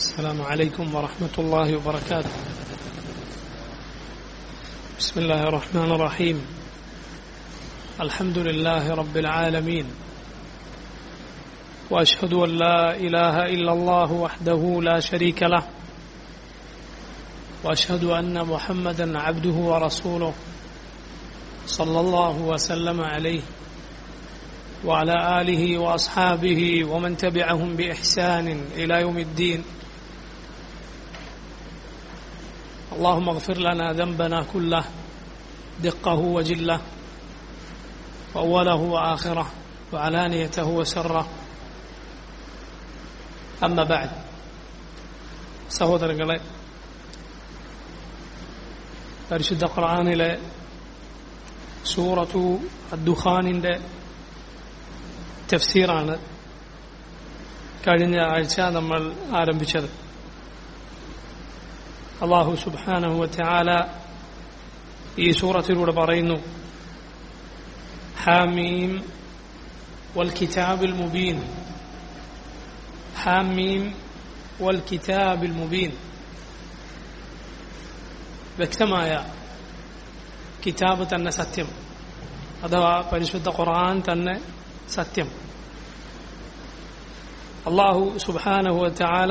السلام عليكم ورحمة الله وبركاته بسم الله الرحمن الرحيم الحمد لله رب العالمين وأشهد أن لا إله إلا الله وحده لا شريك له وأشهد أن محمدا عبده ورسوله صلى الله وسلم عليه وعلى آله وأصحابه ومن تبعهم بإحسان إلى يوم الدين اللهم اغفر لنا ذنبنا كله دقه وجله وأوله وآخره وعلانيته وسره അമ്മ ബാഡ് സഹോദരങ്ങളെ പരിശുദ്ധ ഖുർആനിലെ സൂറത്തു അദ്ദുഖാനിന്റെ തഫ്സീറാണ് കഴിഞ്ഞ ആഴ്ച നമ്മൾ ആരംഭിച്ചത് അള്ളാഹു സുബാനഹു വല ഈ സൂറത്തിലൂടെ പറയുന്നു ഹാമീം വൽ കിതാബിൽ മുബീൻ ഹാമീം വൽ കിതാബിൽ മുബീൻ വ്യക്തമായ കിതാബ് തന്നെ സത്യം അഥവാ പരിശുദ്ധ ഖുർആൻ തന്നെ സത്യം അള്ളാഹു സുബാനഹു ചാല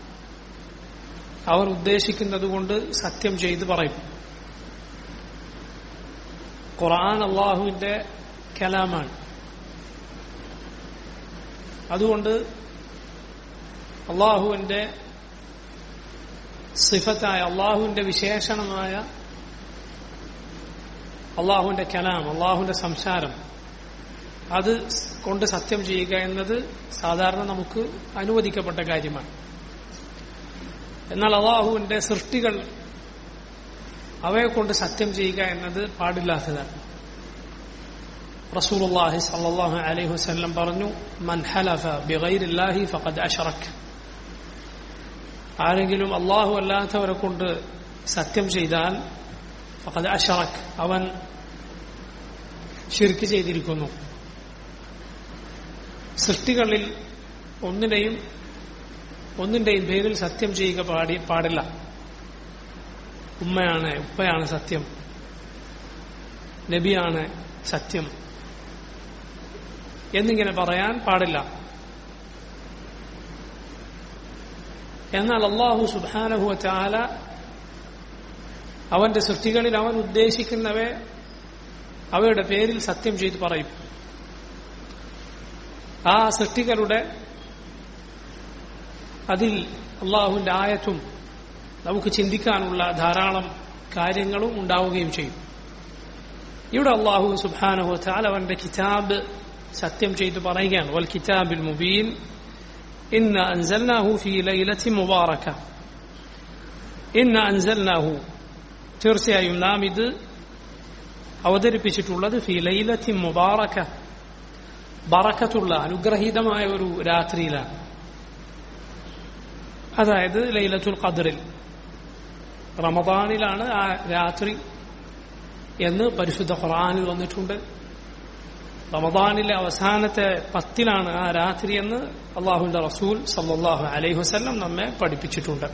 അവർ ഉദ്ദേശിക്കുന്നത് കൊണ്ട് സത്യം ചെയ്ത് പറയും ഖുർആൻ അള്ളാഹുവിന്റെ കലാമാണ് അതുകൊണ്ട് അള്ളാഹുവിന്റെ സിഫത്തായ അള്ളാഹുവിന്റെ വിശേഷണമായ അള്ളാഹുവിന്റെ കലാം അള്ളാഹുവിന്റെ സംസാരം അത് കൊണ്ട് സത്യം ചെയ്യുക എന്നത് സാധാരണ നമുക്ക് അനുവദിക്കപ്പെട്ട കാര്യമാണ് എന്നാൽ അള്ളാഹുവിന്റെ സൃഷ്ടികൾ അവയെ കൊണ്ട് സത്യം ചെയ്യുക എന്നത് പാടില്ലാത്തതാണ് റസൂലുള്ളാഹി സല്ലല്ലാഹു അലൈഹി വസല്ലം പറഞ്ഞു മൻ ഹലഫ ബിഗൈരില്ലാഹി ഫഖദ് അശറക് ആരെങ്കിലും അള്ളാഹു അല്ലാത്തവരെ കൊണ്ട് സത്യം ചെയ്താൽ ഫഖദ് അഷറക് അവൻ ഷിർക്ക് ചെയ്തിരിക്കുന്നു സൃഷ്ടികളിൽ ഒന്നിനെയും ഒന്നിന്റെയും പേരിൽ സത്യം ചെയ്യുക പാടി പാടില്ല ഉമ്മയാണ് ഉപ്പയാണ് സത്യം നബിയാണ് സത്യം എന്നിങ്ങനെ പറയാൻ പാടില്ല എന്നാൽ അള്ളാഹു സുബാനഹുവ ചാല അവന്റെ സൃഷ്ടികളിൽ അവൻ ഉദ്ദേശിക്കുന്നവയെ അവയുടെ പേരിൽ സത്യം ചെയ്ത് പറയും ആ സൃഷ്ടികളുടെ അതിൽ അള്ളാഹുവിന്റെ ആയത്തും നമുക്ക് ചിന്തിക്കാനുള്ള ധാരാളം കാര്യങ്ങളും ഉണ്ടാവുകയും ചെയ്യും ഇവിടെ അള്ളാഹു സുബാനഹു ചാൽ അവന്റെ കിതാബ് സത്യം ചെയ്ത് പറയുകയാണ് വൽ കിതാബിൽ മുബീൻ ഇന്ന അൻസൽനാഹു ഫി ലൈലത്തി മുബാറക ഇന്ന അൻസൽനാഹു തീർച്ചയായും നാം ഇത് അവതരിപ്പിച്ചിട്ടുള്ളത് ഫി ലൈലത്തി മുബാറക ബറക്കത്തുള്ള അനുഗ്രഹീതമായ ഒരു രാത്രിയിലാണ് അതായത് ലൈലത്തുൽ ഖദറിൽ റമദാനിലാണ് ആ രാത്രി എന്ന് പരിശുദ്ധ ഖുർആനിൽ വന്നിട്ടുണ്ട് റമദാനിലെ അവസാനത്തെ പത്തിലാണ് ആ രാത്രി എന്ന് അള്ളാഹുന്റെ റസൂൽ സല്ലാഹു അലൈഹി വസ്ല്ലം നമ്മെ പഠിപ്പിച്ചിട്ടുണ്ട്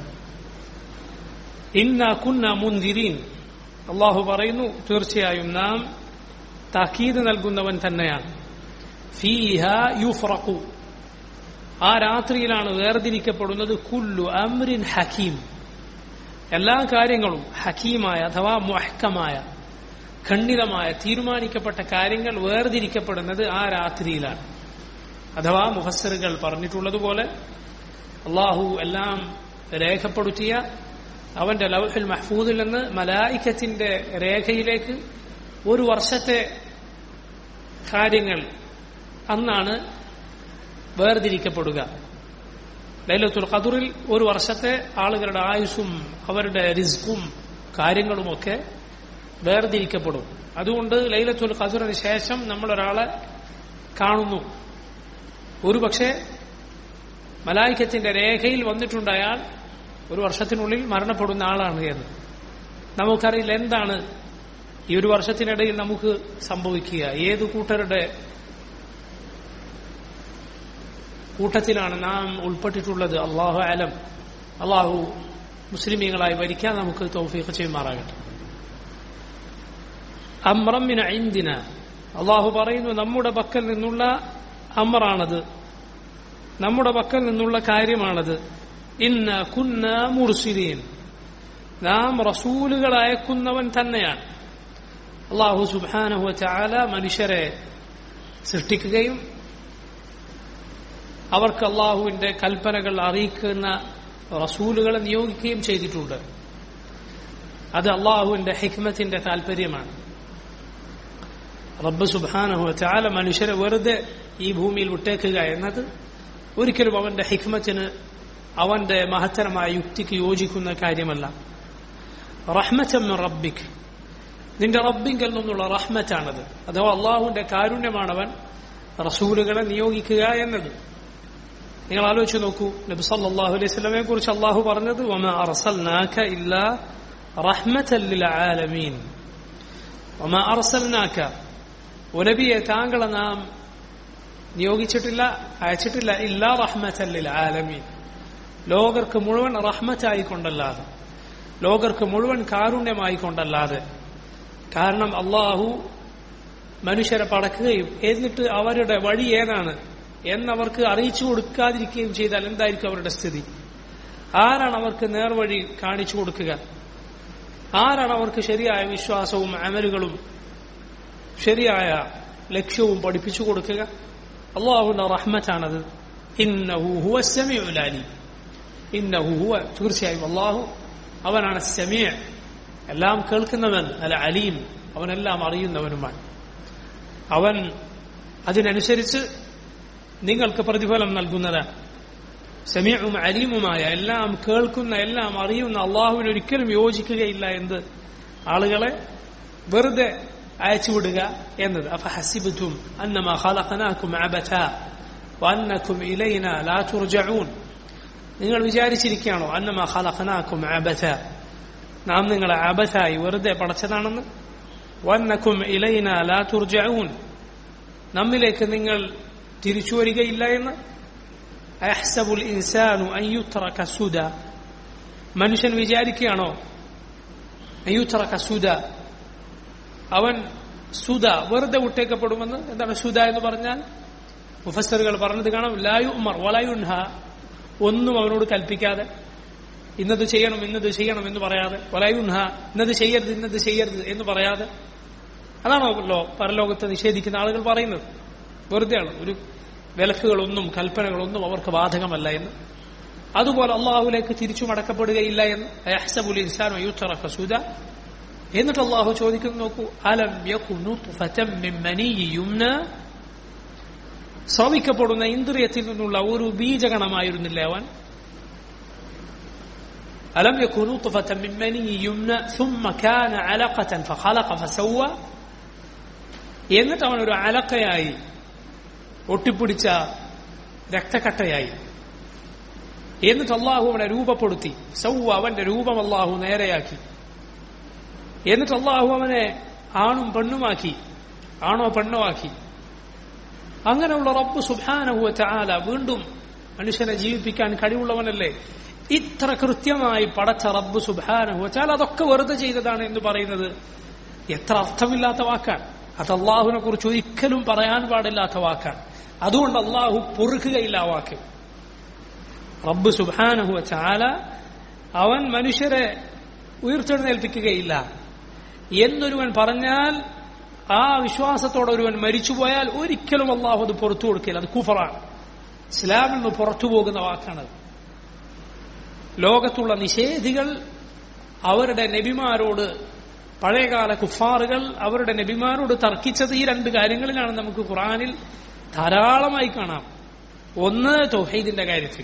ഇന്ന കുന്ന മുന്തിരീൻ അള്ളാഹു പറയുന്നു തീർച്ചയായും നാം താക്കീത് നൽകുന്നവൻ തന്നെയാണ് ഫീഹ യുഫ്രഖു ആ രാത്രിയിലാണ് വേർതിരിക്കപ്പെടുന്നത് കുല്ലു അമ്രിൻ ഹക്കീം എല്ലാ കാര്യങ്ങളും ഹക്കീമായ അഥവാ മുഹക്കമായ ഖണ്ഡിതമായ തീരുമാനിക്കപ്പെട്ട കാര്യങ്ങൾ വേർതിരിക്കപ്പെടുന്നത് ആ രാത്രിയിലാണ് അഥവാ മുഹസറുകൾ പറഞ്ഞിട്ടുള്ളതുപോലെ അള്ളാഹു എല്ലാം രേഖപ്പെടുത്തിയ അവന്റെ ലൗഹുൽ മഹ്ഫൂദിൽ നിന്ന് മലായിക്കത്തിന്റെ രേഖയിലേക്ക് ഒരു വർഷത്തെ കാര്യങ്ങൾ അന്നാണ് വേർതിരിക്കപ്പെടുക ലൈലത്തുൽ ഖദറിൽ ഒരു വർഷത്തെ ആളുകളുടെ ആയുസ്സും അവരുടെ റിസ്ക്കും കാര്യങ്ങളുമൊക്കെ വേർതിരിക്കപ്പെടും അതുകൊണ്ട് ലൈലത്തുൽ ഖദറിന് ശേഷം നമ്മൾ ഒരാളെ കാണുന്നു ഒരുപക്ഷെ മലായിക്കത്തിന്റെ രേഖയിൽ വന്നിട്ടുണ്ട് അയാൾ ഒരു വർഷത്തിനുള്ളിൽ മരണപ്പെടുന്ന ആളാണ് എന്ന് നമുക്കറിയില്ല എന്താണ് ഈ ഒരു വർഷത്തിനിടയിൽ നമുക്ക് സംഭവിക്കുക ഏത് കൂട്ടരുടെ കൂട്ടത്തിലാണ് നാം ഉൾപ്പെട്ടിട്ടുള്ളത് അള്ളാഹു അലം അള്ളാഹു മുസ്ലിമീങ്ങളായി ഭരിക്കാൻ നമുക്ക് തൗഫീഖ് ചെയ്യുമാറാകട്ടെ അമ്രമിന ഐന്ദിന അള്ളാഹു പറയുന്നു നമ്മുടെ പക്കൽ നിന്നുള്ള അമറാണത് നമ്മുടെ പക്കൽ നിന്നുള്ള കാര്യമാണത് ഇന്ന കുന്ന മുർസിലീൻ നാം റസൂലുകൾ അയക്കുന്നവൻ തന്നെയാണ് അള്ളാഹു സുബാനഹു ചാല മനുഷ്യരെ സൃഷ്ടിക്കുകയും അവർക്ക് അള്ളാഹുവിന്റെ കൽപ്പനകൾ അറിയിക്കുന്ന റസൂലുകളെ നിയോഗിക്കുകയും ചെയ്തിട്ടുണ്ട് അത് അള്ളാഹുവിന്റെ ഹിക്മത്തിന്റെ താല്പര്യമാണ് റബ്ബ് സുബാനഹു ചാല മനുഷ്യരെ വെറുതെ ഈ ഭൂമിയിൽ വിട്ടേക്കുക എന്നത് ഒരിക്കലും അവന്റെ ഹിക്മത്തിന് അവന്റെ മഹത്തരമായ യുക്തിക്ക് യോജിക്കുന്ന കാര്യമല്ല റഹ്മത്തമ്മ റബ്ബിക്ക് നിന്റെ റബ്ബിങ്കൽ നിന്നുള്ള റഹ്മത്താണത് അഥവാ അള്ളാഹുവിന്റെ കാരുണ്യമാണവൻ റസൂലുകളെ നിയോഗിക്കുക എന്നത് നിങ്ങൾ ആലോചിച്ച് നോക്കൂ നബി സല്ലല്ലാഹു അലൈഹി വസല്ലമയെ കുറിച്ച് അള്ളാഹു പറഞ്ഞത് വമാ അർസൽനാക ഇല്ലാ റഹ്മത്തൻ ലിൽ ആലമീൻ വമാ അർസൽനാക ഓ നബിയെ താങ്കളെ നാം നിയോഗിച്ചിട്ടില്ല അയച്ചിട്ടില്ല ഇല്ലാ റഹ്മത്തൻ ലിൽ ആലമീൻ ലോകർക്ക് മുഴുവൻ റഹ്മത്തായിക്കൊണ്ടല്ലാതെ ലോകർക്ക് മുഴുവൻ കാരുണ്യമായിക്കൊണ്ടല്ലാതെ കാരണം അള്ളാഹു മനുഷ്യരെ പടക്കുകയും എന്നിട്ട് അവരുടെ വഴി ഏതാണ് എന്നവർക്ക് അറിയിച്ചു കൊടുക്കാതിരിക്കുകയും ചെയ്താൽ എന്തായിരിക്കും അവരുടെ സ്ഥിതി ആരാണ് അവർക്ക് നേർവഴി കാണിച്ചു കൊടുക്കുക ആരാണ് അവർക്ക് ശരിയായ വിശ്വാസവും അമലുകളും ശരിയായ ലക്ഷ്യവും പഠിപ്പിച്ചു കൊടുക്കുക അള്ളാഹുന്റെ റഹ്മത്താണത് ഇന്നഹു ഹുവ സമീഉലാലി ഇന്നഹു ഹുവ തീർച്ചയായും അള്ളാഹു അവനാണ് സമീയ എല്ലാം കേൾക്കുന്നവൻ അല്ല അലീം അവനെല്ലാം അറിയുന്നവനുമാണ് അവൻ അതിനനുസരിച്ച് നിങ്ങൾക്ക് പ്രതിഫലം നൽകുന്നതാണ് സമീഉം അലീമുമായ എല്ലാം കേൾക്കുന്ന എല്ലാം അറിയുന്ന അള്ളാഹുവിന് ഒരിക്കലും യോജിക്കുകയില്ല എന്ത് ആളുകളെ വെറുതെ അയച്ചുവിടുക എന്നത് അഫ ഹസിബത്തും അന്നമ ഖലഖനാകും അബഥ വഅന്നകും ഇലൈന ലാ തുർജഊൻ നിങ്ങൾ വിചാരിച്ചിരിക്കുകയാണോ അന്നമ ഖലഖനാകും അബഥ നാം നിങ്ങളെ അബഥായി വെറുതെ പടച്ചതാണെന്ന് വന്നക്കും ഇലൈന ലാ തുർജഊൻ നമ്മിലേക്ക് നിങ്ങൾ തിരിച്ചു വരികയില്ല എന്ന് അയഹ്സബുൽ ഇൻസാനു അയ്യുത്രക സുദ മനുഷ്യൻ വിചാരിക്കുകയാണോ അയ്യുത്രക സുദ അവൻ സുദ വെറുതെ വിട്ടേക്കപ്പെടുമെന്ന് എന്താണ് സുദ എന്ന് പറഞ്ഞാൽ മുഫസറുകൾ പറഞ്ഞത് കാണാം ലായു ഉമർ വലായുൻഹ ഒന്നും അവനോട് കൽപ്പിക്കാതെ ഇന്നത് ചെയ്യണം ഇന്നത് ചെയ്യണം എന്ന് പറയാതെ വലായുൻഹ ഇന്നത് ചെയ്യരുത് ഇന്നത് ചെയ്യരുത് എന്ന് പറയാതെ അതാണല്ലോ പരലോകത്തെ നിഷേധിക്കുന്ന ആളുകൾ പറയുന്നത് വെറുതെയാണ് ഒരു വിലക്കുകളൊന്നും കൽപ്പനകളൊന്നും അവർക്ക് ബാധകമല്ല എന്ന് അതുപോലെ അള്ളാഹുലേക്ക് തിരിച്ചു മടക്കപ്പെടുകയില്ല എന്ന് അഹ്സബുൽ ഇൻസാൻ യൂത്തറൂദ എന്നിട്ട് അള്ളാഹു ചോദിക്കുന്നു നോക്കൂ അലം ശ്രവിക്കപ്പെടുന്ന ഇന്ദ്രിയത്തിൽ നിന്നുള്ള ഒരു ബീജഗണമായിരുന്നില്ല അവൻ ألم يكن نطفة من مني يمنى ثم كان علقة فخلق فسوى എന്നിട്ട് അവൻ ഒരു അലക്കയായി ഒട്ടിപ്പിടിച്ച രക്തക്കട്ടയായി എന്നിട്ട് അള്ളാഹു അവനെ രൂപപ്പെടുത്തി സൗവ അവന്റെ രൂപം അള്ളാഹു നേരെയാക്കി എന്നിട്ട് അള്ളാഹു അവനെ ആണും പെണ്ണുമാക്കി ആണോ പെണ്ണോ ആക്കി അങ്ങനെയുള്ള റബ്ബ് സുബാനഹുവ ചാല വീണ്ടും മനുഷ്യനെ ജീവിപ്പിക്കാൻ കഴിവുള്ളവനല്ലേ ഇത്ര കൃത്യമായി പടച്ച റബ്ബ് സുബാനഹു വച്ചാൽ അതൊക്കെ വെറുതെ ചെയ്തതാണ് എന്ന് പറയുന്നത് എത്ര അർത്ഥമില്ലാത്ത വാക്കാണ് അത് അള്ളാഹുവിനെ കുറിച്ച് ഒരിക്കലും പറയാൻ പാടില്ലാത്ത വാക്കാണ് അതുകൊണ്ട് അള്ളാഹു പൊറുക്കുകയില്ല ആ വാക്ക് റബ്ബ് സുബാനഹു ചാല അവൻ മനുഷ്യരെ ഉയർത്തെഴുന്നേൽപ്പിക്കുകയില്ല എന്നൊരുവൻ പറഞ്ഞാൽ ആ വിശ്വാസത്തോടെ ഒരുവൻ മരിച്ചുപോയാൽ ഒരിക്കലും അള്ളാഹു അത് പുറത്തു കൊടുക്കില്ല അത് കുഫറാണ് ഇസ്ലാമിൽ നിന്ന് പുറത്തു പോകുന്ന വാക്കാണത് ലോകത്തുള്ള നിഷേധികൾ അവരുടെ നബിമാരോട് പഴയകാല കുഫാറുകൾ അവരുടെ നബിമാരോട് തർക്കിച്ചത് ഈ രണ്ട് കാര്യങ്ങളിലാണ് നമുക്ക് ഖുറാനിൽ ധാരാളമായി കാണാം ഒന്ന് തൗഹീദിന്റെ കാര്യത്തിൽ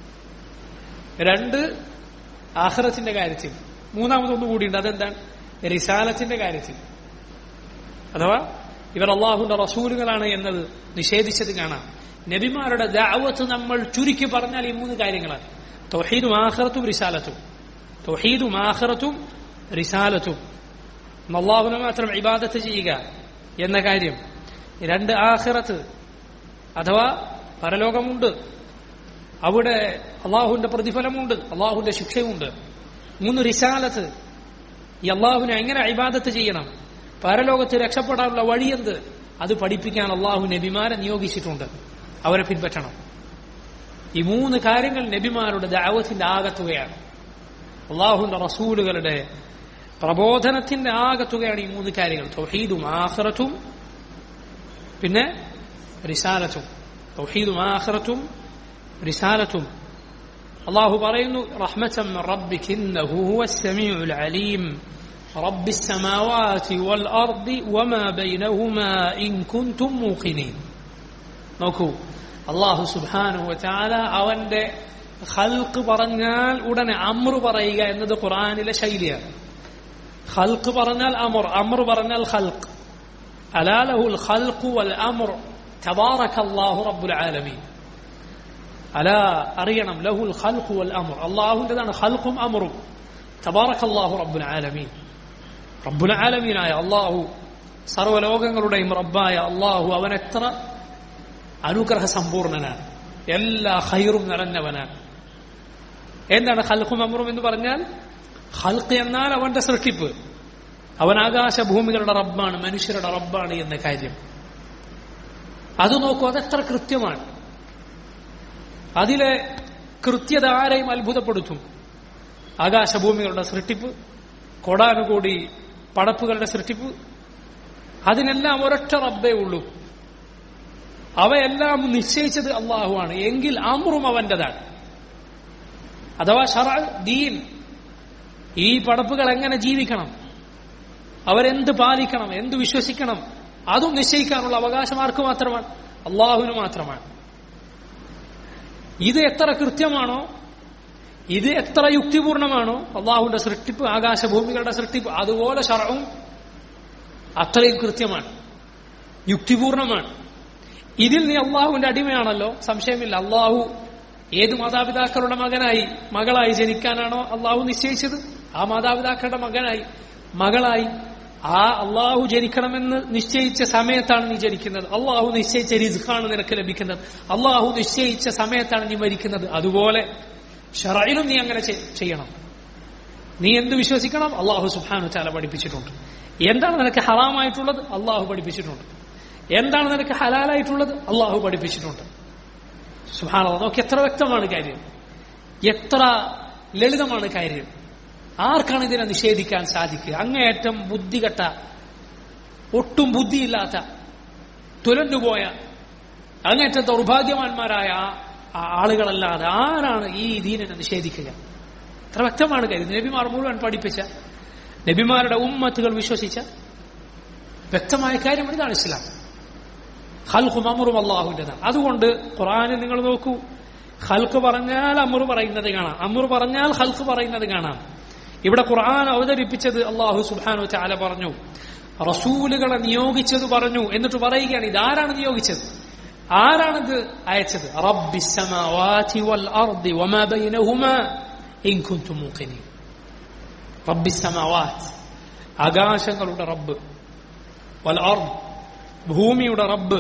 രണ്ട് ആഹ്റത്തിന്റെ കാര്യത്തിൽ മൂന്നാമതൊന്നു കൂടിയുണ്ട് അതെന്താണ് റിസാലത്തിന്റെ കാര്യത്തിൽ അഥവാ ഇവർ അള്ളാഹുന്റെ റസൂലുകളാണ് എന്നത് നിഷേധിച്ചത് കാണാം നബിമാരുടെ ദാവത്ത് നമ്മൾ ചുരുക്കി പറഞ്ഞാൽ ഈ മൂന്ന് കാര്യങ്ങളാണ് തൗഹീദും ആഖിറത്തും റിസാലത്തും തൗഹീദും ആഖിറത്തും റിസാലത്തും അള്ളാഹുനെ മാത്രം ഇബാദത്ത് ചെയ്യുക എന്ന കാര്യം രണ്ട് ആഖിറത്ത് അഥവാ പരലോകമുണ്ട് അവിടെ അള്ളാഹുവിന്റെ പ്രതിഫലമുണ്ട് അള്ളാഹുവിന്റെ ശിക്ഷയുണ്ട് മൂന്ന് റിസാലത്ത് ഈ അള്ളാഹുവിനെ എങ്ങനെ അഭിബാദത്ത് ചെയ്യണം പരലോകത്ത് രക്ഷപ്പെടാനുള്ള വഴിയെന്ത് അത് പഠിപ്പിക്കാൻ അള്ളാഹു നബിമാരെ നിയോഗിച്ചിട്ടുണ്ട് അവരെ പിൻപറ്റണം ഈ മൂന്ന് കാര്യങ്ങൾ നബിമാരുടെ ദാവത്തിന്റെ ആകത്തുകയാണ് അള്ളാഹുവിന്റെ റസൂലുകളുടെ പ്രബോധനത്തിന്റെ ആകത്തുകയാണ് ഈ മൂന്ന് കാര്യങ്ങൾ തൗഹീദും ആഖിറത്തും പിന്നെ റിസാലത്തും തൗഹീദും ആഖിറത്തും റിസാലത്തും അള്ളാഹു പറയുന്നു റഹ്മത്തം റബ്ബിക്ക് ഇന്നഹു ഹുവസ് സമീഉൽ അലീം رب السماوات والأرض وما بينهما إن كنتم موقنين നോക്കൂ അള്ളാഹു സുബാനു വചാല അവന്റെ ഹൽക്ക് പറഞ്ഞാൽ ഉടനെ അമ്ര പറയുക എന്നത് ഖുറാനിലെ ശൈലിയാണ് ഹൽക്ക് പറഞ്ഞാൽ അമർ അമർ പറഞ്ഞാൽ ഹൽക്ക് അലാലഹുൽ ഹൽക്കു വൽ അമർ തബാറക അല്ലാഹു റബ്ബുൽ ആലമീൻ അല അറിയണം ലഹുൽ ഹൽക്കു വൽ അമർ അള്ളാഹുവിൻ്റെതാണ് ഹൽക്കും അമറും തബാറക അല്ലാഹു റബ്ബുൽ ആലമീൻ റബ്ബുൽ ആലമീനായ അള്ളാഹു സർവ്വലോകങ്ങളുടെയും റബ്ബായ അള്ളാഹു അവൻ എത്ര അനുഗ്രഹ സമ്പൂർണനാണ് എല്ലാ ഹൈറും നിറഞ്ഞവനാണ് എന്താണ് ഹൽക്കും അമറും എന്ന് പറഞ്ഞാൽ ഹൽക്ക് എന്നാൽ അവന്റെ സൃഷ്ടിപ്പ് അവൻ ആകാശഭൂമികളുടെ റബ്ബാണ് മനുഷ്യരുടെ റബ്ബാണ് എന്ന കാര്യം അത് നോക്കൂ അതെത്ര കൃത്യമാണ് അതിലെ കൃത്യത ആരെയും അത്ഭുതപ്പെടുത്തും ആകാശഭൂമികളുടെ സൃഷ്ടിപ്പ് കൊടാനുകൂടി പടപ്പുകളുടെ സൃഷ്ടിപ്പ് അതിനെല്ലാം ഒരൊറ്റ റബ്ബേ ഉള്ളൂ അവയെല്ലാം നിശ്ചയിച്ചത് അള്ളാഹുവാണ് എങ്കിൽ അമ്രും അവന്റേതാണ് അഥവാ ഷറ ദീൻ ഈ പടപ്പുകൾ എങ്ങനെ ജീവിക്കണം അവരെന്ത് പാലിക്കണം എന്ത് വിശ്വസിക്കണം അതും നിശ്ചയിക്കാനുള്ള അവകാശം ആർക്ക് മാത്രമാണ് അള്ളാഹുവിന് മാത്രമാണ് ഇത് എത്ര കൃത്യമാണോ ഇത് എത്ര യുക്തിപൂർണമാണോ അള്ളാഹുവിന്റെ സൃഷ്ടിപ്പ് ആകാശഭൂമികളുടെ സൃഷ്ടിപ്പ് അതുപോലെ ഷറവും അത്രയും കൃത്യമാണ് യുക്തിപൂർണമാണ് ഇതിൽ നീ അള്ളാഹുവിന്റെ അടിമയാണല്ലോ സംശയമില്ല അള്ളാഹു ഏത് മാതാപിതാക്കളുടെ മകനായി മകളായി ജനിക്കാനാണോ അള്ളാഹു നിശ്ചയിച്ചത് ആ മാതാപിതാക്കളുടെ മകനായി മകളായി ആ അള്ളാഹു ജനിക്കണമെന്ന് നിശ്ചയിച്ച സമയത്താണ് നീ ജനിക്കുന്നത് അള്ളാഹു നിശ്ചയിച്ച റിസ്ഖാണ് നിനക്ക് ലഭിക്കുന്നത് അള്ളാഹു നിശ്ചയിച്ച സമയത്താണ് നീ മരിക്കുന്നത് അതുപോലെ ഷറയിലും നീ അങ്ങനെ ചെയ്യണം നീ എന്ത് വിശ്വസിക്കണം അള്ളാഹു സുബാനു ചാല പഠിപ്പിച്ചിട്ടുണ്ട് എന്താണ് നിനക്ക് ഹറാമായിട്ടുള്ളത് അള്ളാഹു പഠിപ്പിച്ചിട്ടുണ്ട് എന്താണ് നിനക്ക് ഹലാലായിട്ടുള്ളത് അള്ളാഹു പഠിപ്പിച്ചിട്ടുണ്ട് സുഹാന നോക്കി എത്ര വ്യക്തമാണ് കാര്യം എത്ര ലളിതമാണ് കാര്യം ആർക്കാണ് ഇതിനെ നിഷേധിക്കാൻ സാധിക്കുക അങ്ങേയറ്റം ബുദ്ധികെട്ട ഒട്ടും ബുദ്ധിയില്ലാത്ത തുലണ്ടുപോയ അങ്ങേറ്റം ദൗർഭാഗ്യവാന്മാരായ ആളുകളല്ലാതെ ആരാണ് ഈ ദീനിനെ നിഷേധിക്കുക എത്ര വ്യക്തമാണ് കാര്യം നബിമാർ മുഴുവൻ പഠിപ്പിച്ച നബിമാരുടെ ഉമ്മത്തുകൾ വിശ്വസിച്ച വ്യക്തമായ കാര്യം ഇതാണ് ഇസ്ലാം ഹൽഖും അമറും അള്ളാഹുവിൻ്റെതാണ് അതുകൊണ്ട് ഖുറാനിൽ നിങ്ങൾ നോക്കൂ ഹൽക്ക് പറഞ്ഞാൽ അമർ പറയുന്നത് കാണാം അമർ പറഞ്ഞാൽ ഹൽക്ക് പറയുന്നത് കാണാം ഇവിടെ ഖുർആൻ അവതരിപ്പിച്ചത് അള്ളാഹു സുബാനു ചാല പറഞ്ഞു റസൂലുകളെ നിയോഗിച്ചത് പറഞ്ഞു എന്നിട്ട് പറയുകയാണ് ഇതാരാണ് നിയോഗിച്ചത് ആരാണിത് അയച്ചത് റബ്ബിസ്സമാവാതി വൽ അർദി വമാ ബൈനഹുമാ ഇൻ കുൻതും മൂഖിനീൻ റബ്ബിസ്സമാവാത് ആകാശങ്ങളുടെ റബ്ബ് വൽ അർദ് ഭൂമിയുടെ റബ്ബ്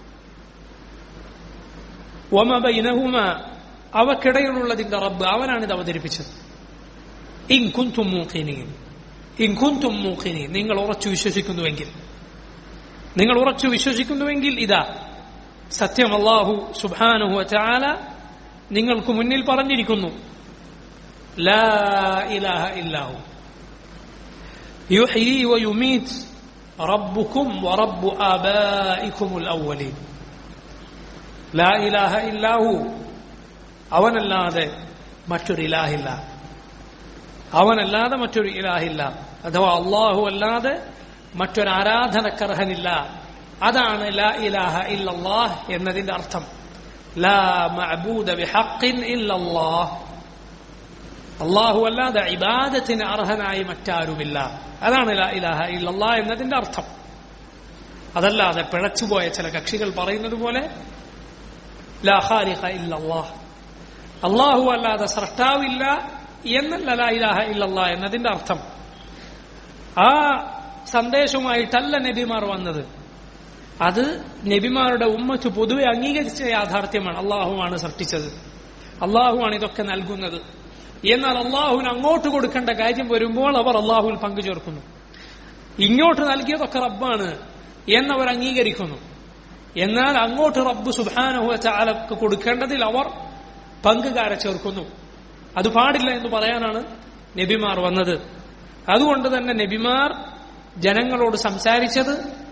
വമ ബൈനഹുമ അവക്കിടയിലുള്ളതിന്റെ റബ്ബ് അവനാണ് ഇത് അവതരിപ്പിച്ചത് ഇൻ കുന്തും മൂഖിനീൻ ഇൻ കുന്തും മൂഖിനീൻ നിങ്ങൾ ഉറച്ചു വിശ്വസിക്കുന്നുവെങ്കിൽ നിങ്ങൾ ഉറച്ചു വിശ്വസിക്കുന്നുവെങ്കിൽ ഇതാ സത്യം അള്ളാഹു സുബാനുഹു ചാല നിങ്ങൾക്ക് മുന്നിൽ പറഞ്ഞിരിക്കുന്നു ലാ ഇലാഹ ഇല്ലാഹു യുഹ്യി വയുമീത് റബ്ബുക്കും വറബ്ബു ആബായിക്കുമുൽ അവ്വലീൻ ലാ ഇലാഹ ഇല്ലാഹു അവനല്ലാതെ മറ്റൊരു ഇലാഹില്ല അവനല്ലാതെ മറ്റൊരു ഇലാഹില്ല അഥവാ അള്ളാഹു അല്ലാതെ മറ്റൊരു ആരാധനക്കർഹനില്ല അതാണ് ലാ ഇലാഹ ഇല്ലല്ലാഹ് എന്നതിന്റെ അർത്ഥം ലാ മഅബൂദ ബിഹഖിൻ ഇല്ലല്ലാഹ് അള്ളാഹു അല്ലാതെ ഇബാദത്തിന് അർഹനായി മറ്റാരുമില്ല അതാണ് ലാ ഇലാഹ ഇല്ലല്ലാ എന്നതിന്റെ അർത്ഥം അതല്ലാതെ പിഴച്ചുപോയ ചില കക്ഷികൾ പറയുന്നത് പോലെ ലാ ഖാലിഖ ഇല്ലല്ലാഹ് അള്ളാഹു അല്ലാതെ സ്രഷ്ടാവില്ല എന്നല്ല ലാ ഇലാഹ ഇല്ലല്ലാ എന്നതിന്റെ അർത്ഥം ആ സന്ദേശവുമായിട്ടല്ല നബിമാർ വന്നത് അത് നബിമാരുടെ ഉമ്മത്ത് പൊതുവെ അംഗീകരിച്ച യാഥാർത്ഥ്യമാണ് അള്ളാഹുവാണ് സൃഷ്ടിച്ചത് അള്ളാഹുവാണ് ഇതൊക്കെ നൽകുന്നത് എന്നാൽ അള്ളാഹുവിന് അങ്ങോട്ട് കൊടുക്കേണ്ട കാര്യം വരുമ്പോൾ അവർ അള്ളാഹുവിൽ പങ്കുചേർക്കുന്നു ഇങ്ങോട്ട് നൽകിയതൊക്കെ റബ്ബാണ് എന്നവർ അംഗീകരിക്കുന്നു എന്നാൽ അങ്ങോട്ട് റബ്ബ് സുബാനഹുവ ചാലക്ക് കൊടുക്കേണ്ടതിൽ അവർ പങ്കുകാരെ ചേർക്കുന്നു അത് പാടില്ല എന്ന് പറയാനാണ് നബിമാർ വന്നത് അതുകൊണ്ട് തന്നെ നബിമാർ ജനങ്ങളോട് സംസാരിച്ചത്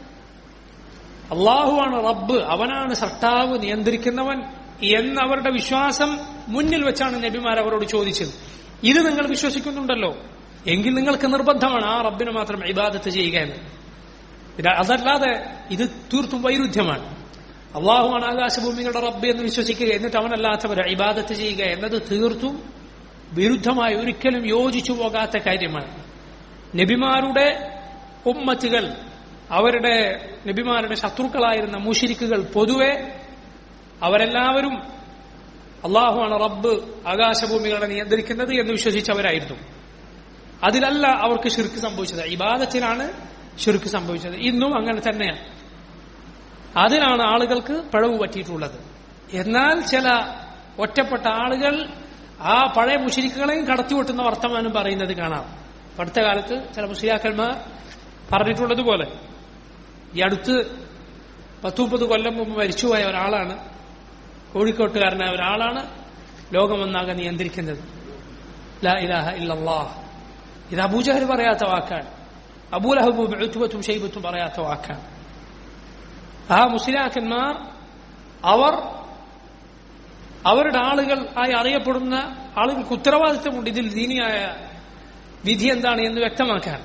അള്ളാഹുവാണ് റബ്ബ് അവനാണ് സട്ടാവ് നിയന്ത്രിക്കുന്നവൻ എന്നവരുടെ വിശ്വാസം മുന്നിൽ വെച്ചാണ് നബിമാർ അവരോട് ചോദിച്ചത് ഇത് നിങ്ങൾ വിശ്വസിക്കുന്നുണ്ടല്ലോ എങ്കിൽ നിങ്ങൾക്ക് നിർബന്ധമാണ് ആ റബ്ബിനെ മാത്രം ഇബാദത്ത് ചെയ്യുക എന്ന് അതല്ലാതെ ഇത് തീർത്തും വൈരുദ്ധ്യമാണ് അള്ളാഹുവാണ് ആകാശഭൂമികളുടെ റബ്ബ് എന്ന് വിശ്വസിക്കുക എന്നിട്ട് അവനല്ലാത്തവരെ ഇബാദത്ത് ചെയ്യുക എന്നത് തീർത്തും വിരുദ്ധമായി ഒരിക്കലും യോജിച്ചു പോകാത്ത കാര്യമാണ് നബിമാരുടെ ഉമ്മത്തുകൾ അവരുടെ നബിമാരുടെ ശത്രുക്കളായിരുന്ന മുഷിരിക്കുകൾ പൊതുവെ അവരെല്ലാവരും അള്ളാഹുവാണ് റബ്ബ് ആകാശഭൂമികളെ നിയന്ത്രിക്കുന്നത് എന്ന് വിശ്വസിച്ചവരായിരുന്നു അതിലല്ല അവർക്ക് ഷിർക്ക് സംഭവിച്ചത് ഇബാദത്തിലാണ് ഷിർക്ക് സംഭവിച്ചത് ഇന്നും അങ്ങനെ തന്നെയാണ് അതിനാണ് ആളുകൾക്ക് പിഴവ് പറ്റിയിട്ടുള്ളത് എന്നാൽ ചില ഒറ്റപ്പെട്ട ആളുകൾ ആ പഴയ മുഷിരിക്കുകളെയും കടത്തിവെട്ടുന്ന വർത്തമാനം പറയുന്നത് കാണാം അടുത്ത കാലത്ത് ചില മുസ്ലിയാക്കന്മാർ പറഞ്ഞിട്ടുള്ളതുപോലെ ഈ അടുത്ത് പത്ത് മുപ്പത് കൊല്ലം മുമ്പ് മരിച്ചുപോയ ഒരാളാണ് കോഴിക്കോട്ടുകാരനായ ഒരാളാണ് ലോകമൊന്നാകെ നിയന്ത്രിക്കുന്നത് ലാ ഇലാഹ ഇല്ലല്ലാഹ് ഇത് അബൂജഹൽ പറയാത്ത വാക്കാണ് അബൂലഹബും ഉത്തുബത്തും ഷെയ്ബത്തും പറയാത്ത വാക്കാണ് ആ മുസ്ലിയാക്കന്മാർ അവർ അവരുടെ ആളുകൾ ആയി അറിയപ്പെടുന്ന ആളുകൾക്ക് ഉത്തരവാദിത്തമുണ്ട് ഇതിൽ ദീനിയായ വിധി എന്താണ് എന്ന് വ്യക്തമാക്കാൻ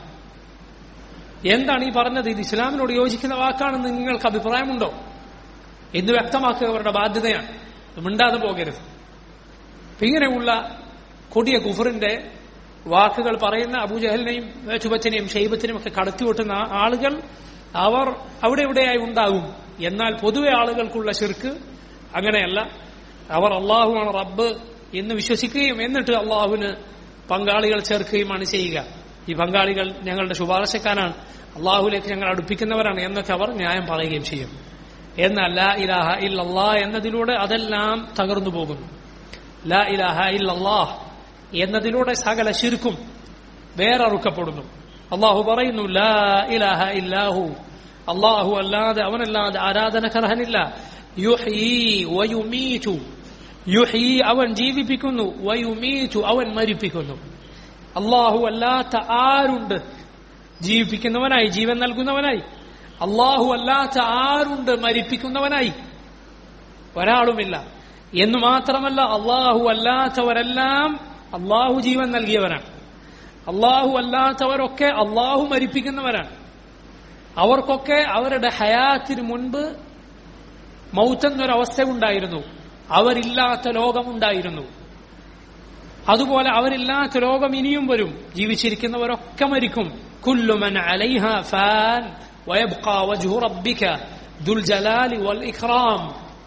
എന്താണ് ഈ പറഞ്ഞത് ഇത് ഇസ്ലാമിനോട് യോജിക്കുന്ന വാക്കാണെന്ന് നിങ്ങൾക്ക് അഭിപ്രായമുണ്ടോ എന്ന് വ്യക്തമാക്കുക അവരുടെ ബാധ്യതയാണ് മിണ്ടാതെ പോകരുത് ഇങ്ങനെയുള്ള കൊടിയ കുഫറിന്റെ വാക്കുകൾ പറയുന്ന അബൂജഹലിനെയും ചുബത്തിനെയും ഷെയ്ബത്തിനെയും ഒക്കെ കടത്തിവെട്ടുന്ന ആളുകൾ അവർ അവിടെ ഇവിടെയായി ഉണ്ടാകും എന്നാൽ പൊതുവെ ആളുകൾക്കുള്ള ശിർക്ക് അങ്ങനെയല്ല അവർ അള്ളാഹുവാണ് റബ്ബ് എന്ന് വിശ്വസിക്കുകയും എന്നിട്ട് അള്ളാഹുവിന് പങ്കാളികൾ ചേർക്കുകയുമാണ് ചെയ്യുക ഈ പങ്കാളികൾ ഞങ്ങളുടെ ശുപാർശക്കാരാണ് അള്ളാഹുലേക്ക് ഞങ്ങൾ അടുപ്പിക്കുന്നവരാണ് എന്നൊക്കെ അവർ ന്യായം പറയുകയും ചെയ്യും എന്നാൽ ലാ ഇലാഹ ഇല്ലല്ലാ എന്നതിലൂടെ അതെല്ലാം തകർന്നു പോകുന്നു ലാ ഇലാഹ ഇല്ലല്ലാഹ് എന്നതിലൂടെ സകല ശിർക്കും വേററുക്കപ്പെടുന്നു അള്ളാഹു പറയുന്നു ലാ ഇലാഹ ഇല്ലാഹു അള്ളാഹു അല്ലാതെ അവനല്ലാതെ ആരാധനക്കർഹനില്ല യുഹീ വയുമീറ്റു യുഹീ അവൻ ജീവിപ്പിക്കുന്നു വയുമീറ്റു അവൻ മരിപ്പിക്കുന്നു അള്ളാഹു അല്ലാത്ത ആരുണ്ട് ജീവിപ്പിക്കുന്നവനായി ജീവൻ നൽകുന്നവനായി അള്ളാഹു അല്ലാത്ത ആരുണ്ട് മരിപ്പിക്കുന്നവനായി ഒരാളുമില്ല എന്ന് മാത്രമല്ല അള്ളാഹു അല്ലാത്തവരെല്ലാം അള്ളാഹു ജീവൻ നൽകിയവരാണ് അള്ളാഹു അല്ലാത്തവരൊക്കെ അള്ളാഹു മരിപ്പിക്കുന്നവരാണ് അവർക്കൊക്കെ അവരുടെ ഹയാത്തിന് മുൻപ് മൗത്തെന്നൊരവസ്ഥ ഉണ്ടായിരുന്നു അവരില്ലാത്ത ലോകമുണ്ടായിരുന്നു അതുപോലെ അവരില്ലാത്ത ലോകം ഇനിയും വരും ജീവിച്ചിരിക്കുന്നവരൊക്കെ മരിക്കും കുല്ലുമൻ അലൈഹ ഫാൻ ويبقى وجه ربك ذو الجلال والإكرام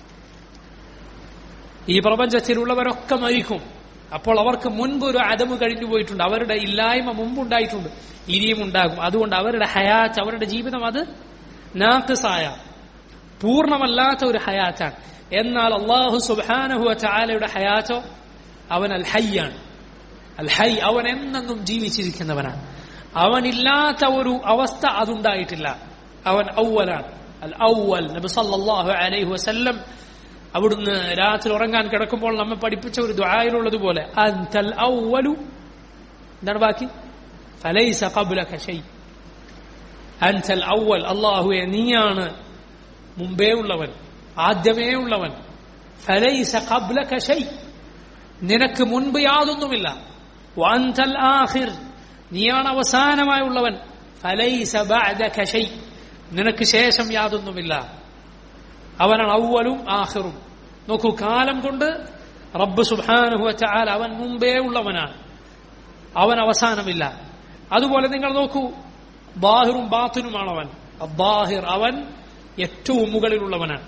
ഈ പ്രപഞ്ചത്തിലുള്ളവരൊക്കെ മരിക്കും അപ്പോൾ അവർക്ക് മുൻപ് ഒരു അദമ് കഴിഞ്ഞു പോയിട്ടുണ്ട് അവരുടെ ഇല്ലായ്മ മുമ്പുണ്ടായിട്ടുണ്ട് ഇനിയും ഉണ്ടാകും അതുകൊണ്ട് അവരുടെ ഹയാത്ത് അവരുടെ ജീവിതം അത് നാക്കിസായ പൂർണ്ണമല്ലാത്ത ഒരു ഹയാത്താണ് എന്നാൽ അള്ളാഹു സുബാനഹു ചാലയുടെ ഹയാത്തോ അവൻ അൽ ഹയ്യാണ് അൽ ഹൈ അവൻ എന്നെന്നും ജീവിച്ചിരിക്കുന്നവനാണ് അവനില്ലാത്ത ഒരു അവസ്ഥ അതുണ്ടായിട്ടില്ല അവൻ ഔവലാണ് അൽ ഔവൽ നബി സല്ലല്ലാഹു അലൈഹി വസല്ലം അവിടുന്ന് രാത്രി ഉറങ്ങാൻ കിടക്കുമ്പോൾ നമ്മെ പഠിപ്പിച്ച ഒരു ദ്വായിലുള്ളതുപോലെ അൻതൽ ഔവലു എന്താണ് ബാക്കി ഫലൈസ ഖബ്ലക ഷൈ അൻതൽ ഔവൽ അല്ലാഹുവേ നീയാണ് മുമ്പേ ഉള്ളവൻ ആദ്യമേ ഉള്ളവൻ ഫലൈസ ഖബ്ലക ഷൈ നിനക്ക് മുൻപ് യാതൊന്നുമില്ല വഅൻതൽ ആഖിർ നീയാണ് അവസാനമായുള്ളവൻ ഫലൈസ ബഅദക ഷൈ നിനക്ക് ശേഷം യാതൊന്നുമില്ല അവനാണ് ഔവലും ആഹിറും നോക്കൂ കാലം കൊണ്ട് റബ്ബ് സുബാനുഹു ചാൽ അവൻ മുമ്പേ ഉള്ളവനാണ് അവൻ അവസാനമില്ല അതുപോലെ നിങ്ങൾ നോക്കൂ ബാഹിറും ബാത്തിനുമാണവൻ ബാഹിർ അവൻ ഏറ്റവും മുകളിലുള്ളവനാണ്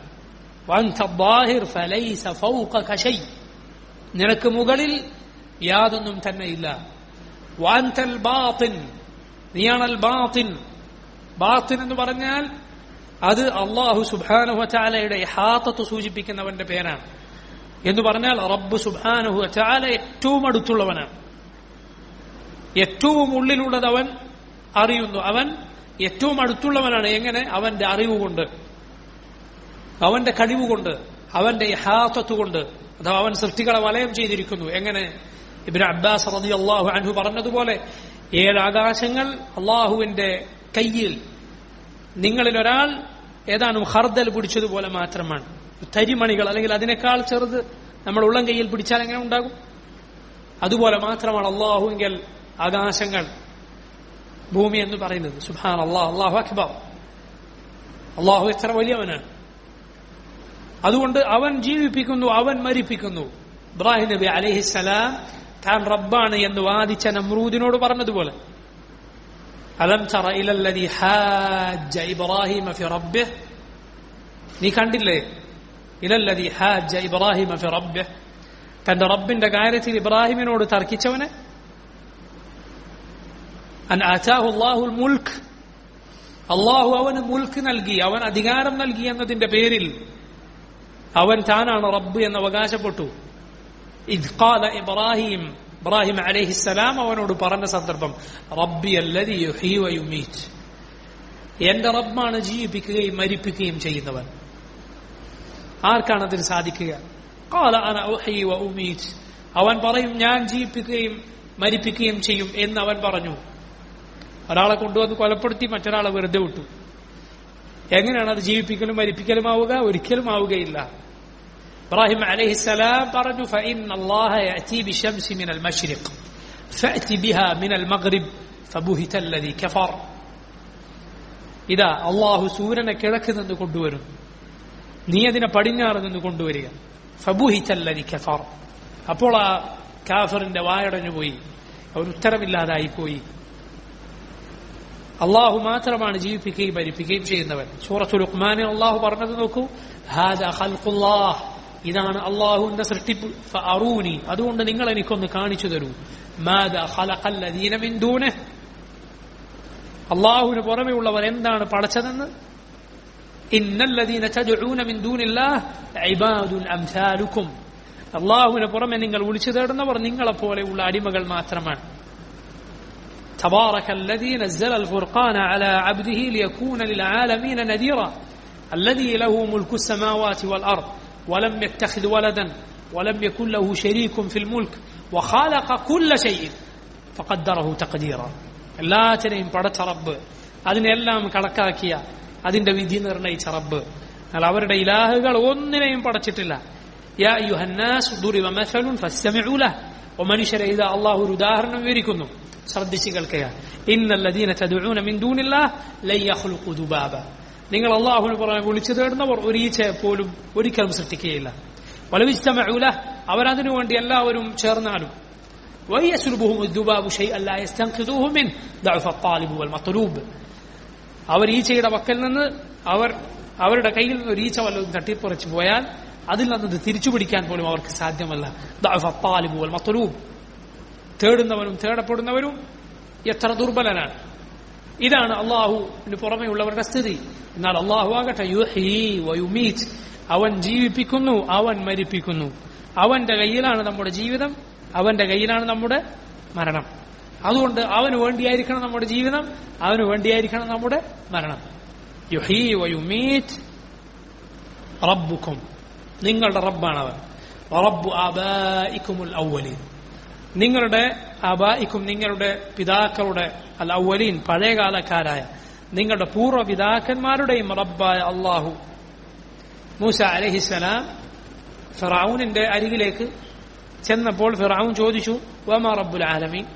നിനക്ക് മുകളിൽ യാതൊന്നും തന്നെയില്ല വാൻതൽ ബാത്തിൻ നീയാണൽ ബാത്തിൻ ബാത്തിൻ എന്ന് പറഞ്ഞാൽ അത് അള്ളാഹു സുബാനുഹലയുടെ ഹാത്തത്ത് സൂചിപ്പിക്കുന്നവന്റെ പേരാണ് എന്ന് പറഞ്ഞാൽ റബ്ബ് സുബാനുഹു ചാല ഏറ്റവും അടുത്തുള്ളവനാണ് ഏറ്റവും ഉള്ളിലുള്ളത് അവൻ അറിയുന്നു അവൻ ഏറ്റവും അടുത്തുള്ളവനാണ് എങ്ങനെ അവന്റെ അറിവ് കൊണ്ട് അവന്റെ കഴിവ് കൊണ്ട് അവന്റെ യഹാത്വത്ത് കൊണ്ട് അഥവാ അവൻ സൃഷ്ടികളെ വലയം ചെയ്തിരിക്കുന്നു എങ്ങനെ ഇബിൻ അബ്ബാസ് റതി അള്ളാഹു അൻഹു പറഞ്ഞതുപോലെ ഏഴ് ആകാശങ്ങൾ അള്ളാഹുവിന്റെ കയ്യിൽ നിങ്ങളിൽ ഒരാൾ ഏതാനും ഹർദൽ പിടിച്ചതുപോലെ മാത്രമാണ് തരിമണികൾ അല്ലെങ്കിൽ അതിനേക്കാൾ ചെറുത് നമ്മൾ ഉള്ളം കയ്യിൽ പിടിച്ചാൽ എങ്ങനെ ഉണ്ടാകും അതുപോലെ മാത്രമാണ് അള്ളാഹുവിങ്കൽ ആകാശങ്ങൾ ഭൂമി എന്ന് പറയുന്നത് സുഹാൻ അള്ളാഹ് അള്ളാഹു അക്ബർ അള്ളാഹു എത്ര വലിയവനാണ് അതുകൊണ്ട് അവൻ ജീവിപ്പിക്കുന്നു അവൻ മരിപ്പിക്കുന്നു ഇബ്രാഹിം നബി അലഹിസലാം താൻ റബ്ബാണ് എന്ന് വാദിച്ച നമ്രൂദിനോട് പറഞ്ഞതുപോലെ അലം തറ ഇലല്ലതി ഹാജ ഇബ്രാഹിമ ഫി റബ്ബിഹ് നീ കണ്ടില്ലേ ഇലല്ലതി ഹാജ ഇബ്രാഹിമ ഫി റബ്ബിഹ് തന്റെ റബ്ബിന്റെ കാര്യത്തിൽ ഇബ്രാഹിമിനോട് തർക്കിച്ചവനെ അൻ ആറ്റാഹു അള്ളാഹുൽ മുൽക്ക് അള്ളാഹു അവന് മുൽക്ക് നൽകി അവൻ അധികാരം നൽകി എന്നതിന്റെ പേരിൽ അവൻ താനാണ് റബ്ബ് എന്ന് അവകാശപ്പെട്ടു ഇദ്ഖാല ഇബ്രാഹിം ഇബ്രാഹിം അലഹിസ്സലാം അവനോട് പറഞ്ഞ സന്ദർഭം റബ്ബി അല്ലതി യുഹീ വയുമീറ്റ് എന്റെ റബ്ബാണ് ജീവിപ്പിക്കുകയും മരിപ്പിക്കുകയും ചെയ്യുന്നവൻ ആർക്കാണ് അതിന് സാധിക്കുക ഖാല അന ഉഹീ വ ഉമീറ്റ് അവൻ പറയും ഞാൻ ജീവിപ്പിക്കുകയും മരിപ്പിക്കുകയും ചെയ്യും എന്ന് അവൻ പറഞ്ഞു ഒരാളെ കൊണ്ടുവന്ന് കൊലപ്പെടുത്തി മറ്റൊരാളെ വെറുതെ വിട്ടു എങ്ങനെയാണ് അത് ജീവിപ്പിക്കലും മരിപ്പിക്കലും ആവുക ഒരിക്കലും ആവുകയില്ല ഇബ്രാഹിം അലൈഹിസ്സലാം പറഞ്ഞു فإن الله يأتي بشمس من المشرق فأت بها من المغرب فبهت الذي كفر ഇതാ അള്ളാഹു സൂര്യനെ കിഴക്ക് നിന്ന് കൊണ്ടുവരും നീ അതിനെ പടിഞ്ഞാറ് നിന്ന് കൊണ്ടുവരിക ഫബുഹിത്തല്ലതി കഫർ അപ്പോൾ ആ കാഫറിന്റെ വായടഞ്ഞു പോയി അവൻ ഉത്തരമില്ലാതായി പോയി അള്ളാഹു മാത്രമാണ് ജീവിപ്പിക്കുകയും മരിപ്പിക്കുകയും ചെയ്യുന്നവൻ സൂറത്തുൽ ഉഖ്മാനിൽ അള്ളാഹു പറഞ്ഞത് നോക്കൂ ഹാദ ഖൽഖുല്ലാഹ് ഇതാണ് അള്ളാഹുവിന്റെ സൃഷ്ടിപ്പ് ഫഅറൂനി അതുകൊണ്ട് നിങ്ങൾ എനിക്കൊന്ന് കാണിച്ചു തരൂ മാദ ഖലഖല്ലദീന മിൻ ദൂനഹ് അള്ളാഹുവിന് പുറമെ ഉള്ളവർ എന്താണ് പടച്ചതെന്ന് ഇന്നല്ലദീന തദ്ഊന മിൻ ദൂനില്ലാഹ് ഇബാദുൻ അംസാലുക്കും അള്ളാഹുവിന് പുറമെ നിങ്ങൾ വിളിച്ചു തേടുന്നവർ നിങ്ങളെപ്പോലെയുള്ള അടിമകൾ മാത്രമാണ് تبارك الذي نزل الفرقان على عبده ليكون للعالمين نذيرا الذي له ملك السماوات والأرض ولم يتخذ ولدا ولم يكن له شريك في الملك وخلق كل شيء فقدره تقديرا എല്ലാത്തിനെയും പടച്ച റബ്ബ് അതിനെല്ലാം കണക്കാക്കിയ അതിന്റെ വിധി നിർണയിച്ച റബ്ബ് എന്നാൽ അവരുടെ ഇലാഹുകൾ ഒന്നിനെയും പടച്ചിട്ടില്ല യാ യുഹന്നാസ് ദുരിവ മസലുൻ ഫസ്തമിഊ ലഹ് ഓ മനുഷ്യരെ ഇത് അള്ളാഹു ഒരു ഉദാഹരണം വിവരിക്കുന്നു ശ്രദ്ധിച്ച് കേൾക്കുക ഇന്നല്ലദീന തദ്ഊന മിൻ ദൂനില്ലാഹ് ലൻ യഖ്ലുഖു ദുബാബ നിങ്ങൾ അള്ളാഹുവിന് പുറമെ വിളിച്ചു തേടുന്നവർ ഒരു ഈച്ചയെ പോലും ഒരിക്കലും സൃഷ്ടിക്കുകയില്ല വലവിജ്തമഊ ലഹ് അവരതിനു വേണ്ടി എല്ലാവരും ചേർന്നാലും ويسلبهم الذباب شيئا لا يستنقذوه منه ضعف الطالب والمطلوب അവർ ഈച്ചയുടെ പക്കൽ നിന്ന് അവർ അവരുടെ കയ്യിൽ നിന്ന് ഒരു ഈച്ച വല്ലതും തട്ടിപ്പറിച്ചു പോയാൽ അതിൽ നിന്ന് തിരിച്ചു പിടിക്കാൻ പോലും അവർക്ക് സാധ്യമല്ല ضعف الطالب والمطلوب തേടുന്നവനും തേടപ്പെടുന്നവരും എത്ര ദുർബലനാണ് ഇതാണ് അള്ളാഹുവിന് പുറമെയുള്ളവരുടെ സ്ഥിതി എന്നാൽ അള്ളാഹു ആകട്ടെ യുഹീ വയുമീറ്റ് അവൻ ജീവിപ്പിക്കുന്നു അവൻ മരിപ്പിക്കുന്നു അവന്റെ കയ്യിലാണ് നമ്മുടെ ജീവിതം അവന്റെ കയ്യിലാണ് നമ്മുടെ മരണം അതുകൊണ്ട് അവന് വേണ്ടിയായിരിക്കണം നമ്മുടെ ജീവിതം അവന് വേണ്ടിയായിരിക്കണം നമ്മുടെ മരണം യുഹീ വയുമീറ്റ് റബ്ബുക്കും നിങ്ങളുടെ റബ്ബാണ് അവൻ റബ്ബു ആബായിക്കുമുൽ ഔവലീൻ നിങ്ങളുടെ അബായിക്കും നിങ്ങളുടെ പിതാക്കളുടെ അൽ ഔവലീൻ പഴയകാലക്കാരായ നിങ്ങളുടെ പൂർവ്വ പിതാക്കന്മാരുടെയും റബ്ബായ അള്ളാഹു മൂസ അലഹിസലാം ഫിറാവുനിന്റെ അരികിലേക്ക് ചെന്നപ്പോൾ ഫിറാവുൻ ചോദിച്ചു വമാ റബ്ബുൽ ആലമീൻ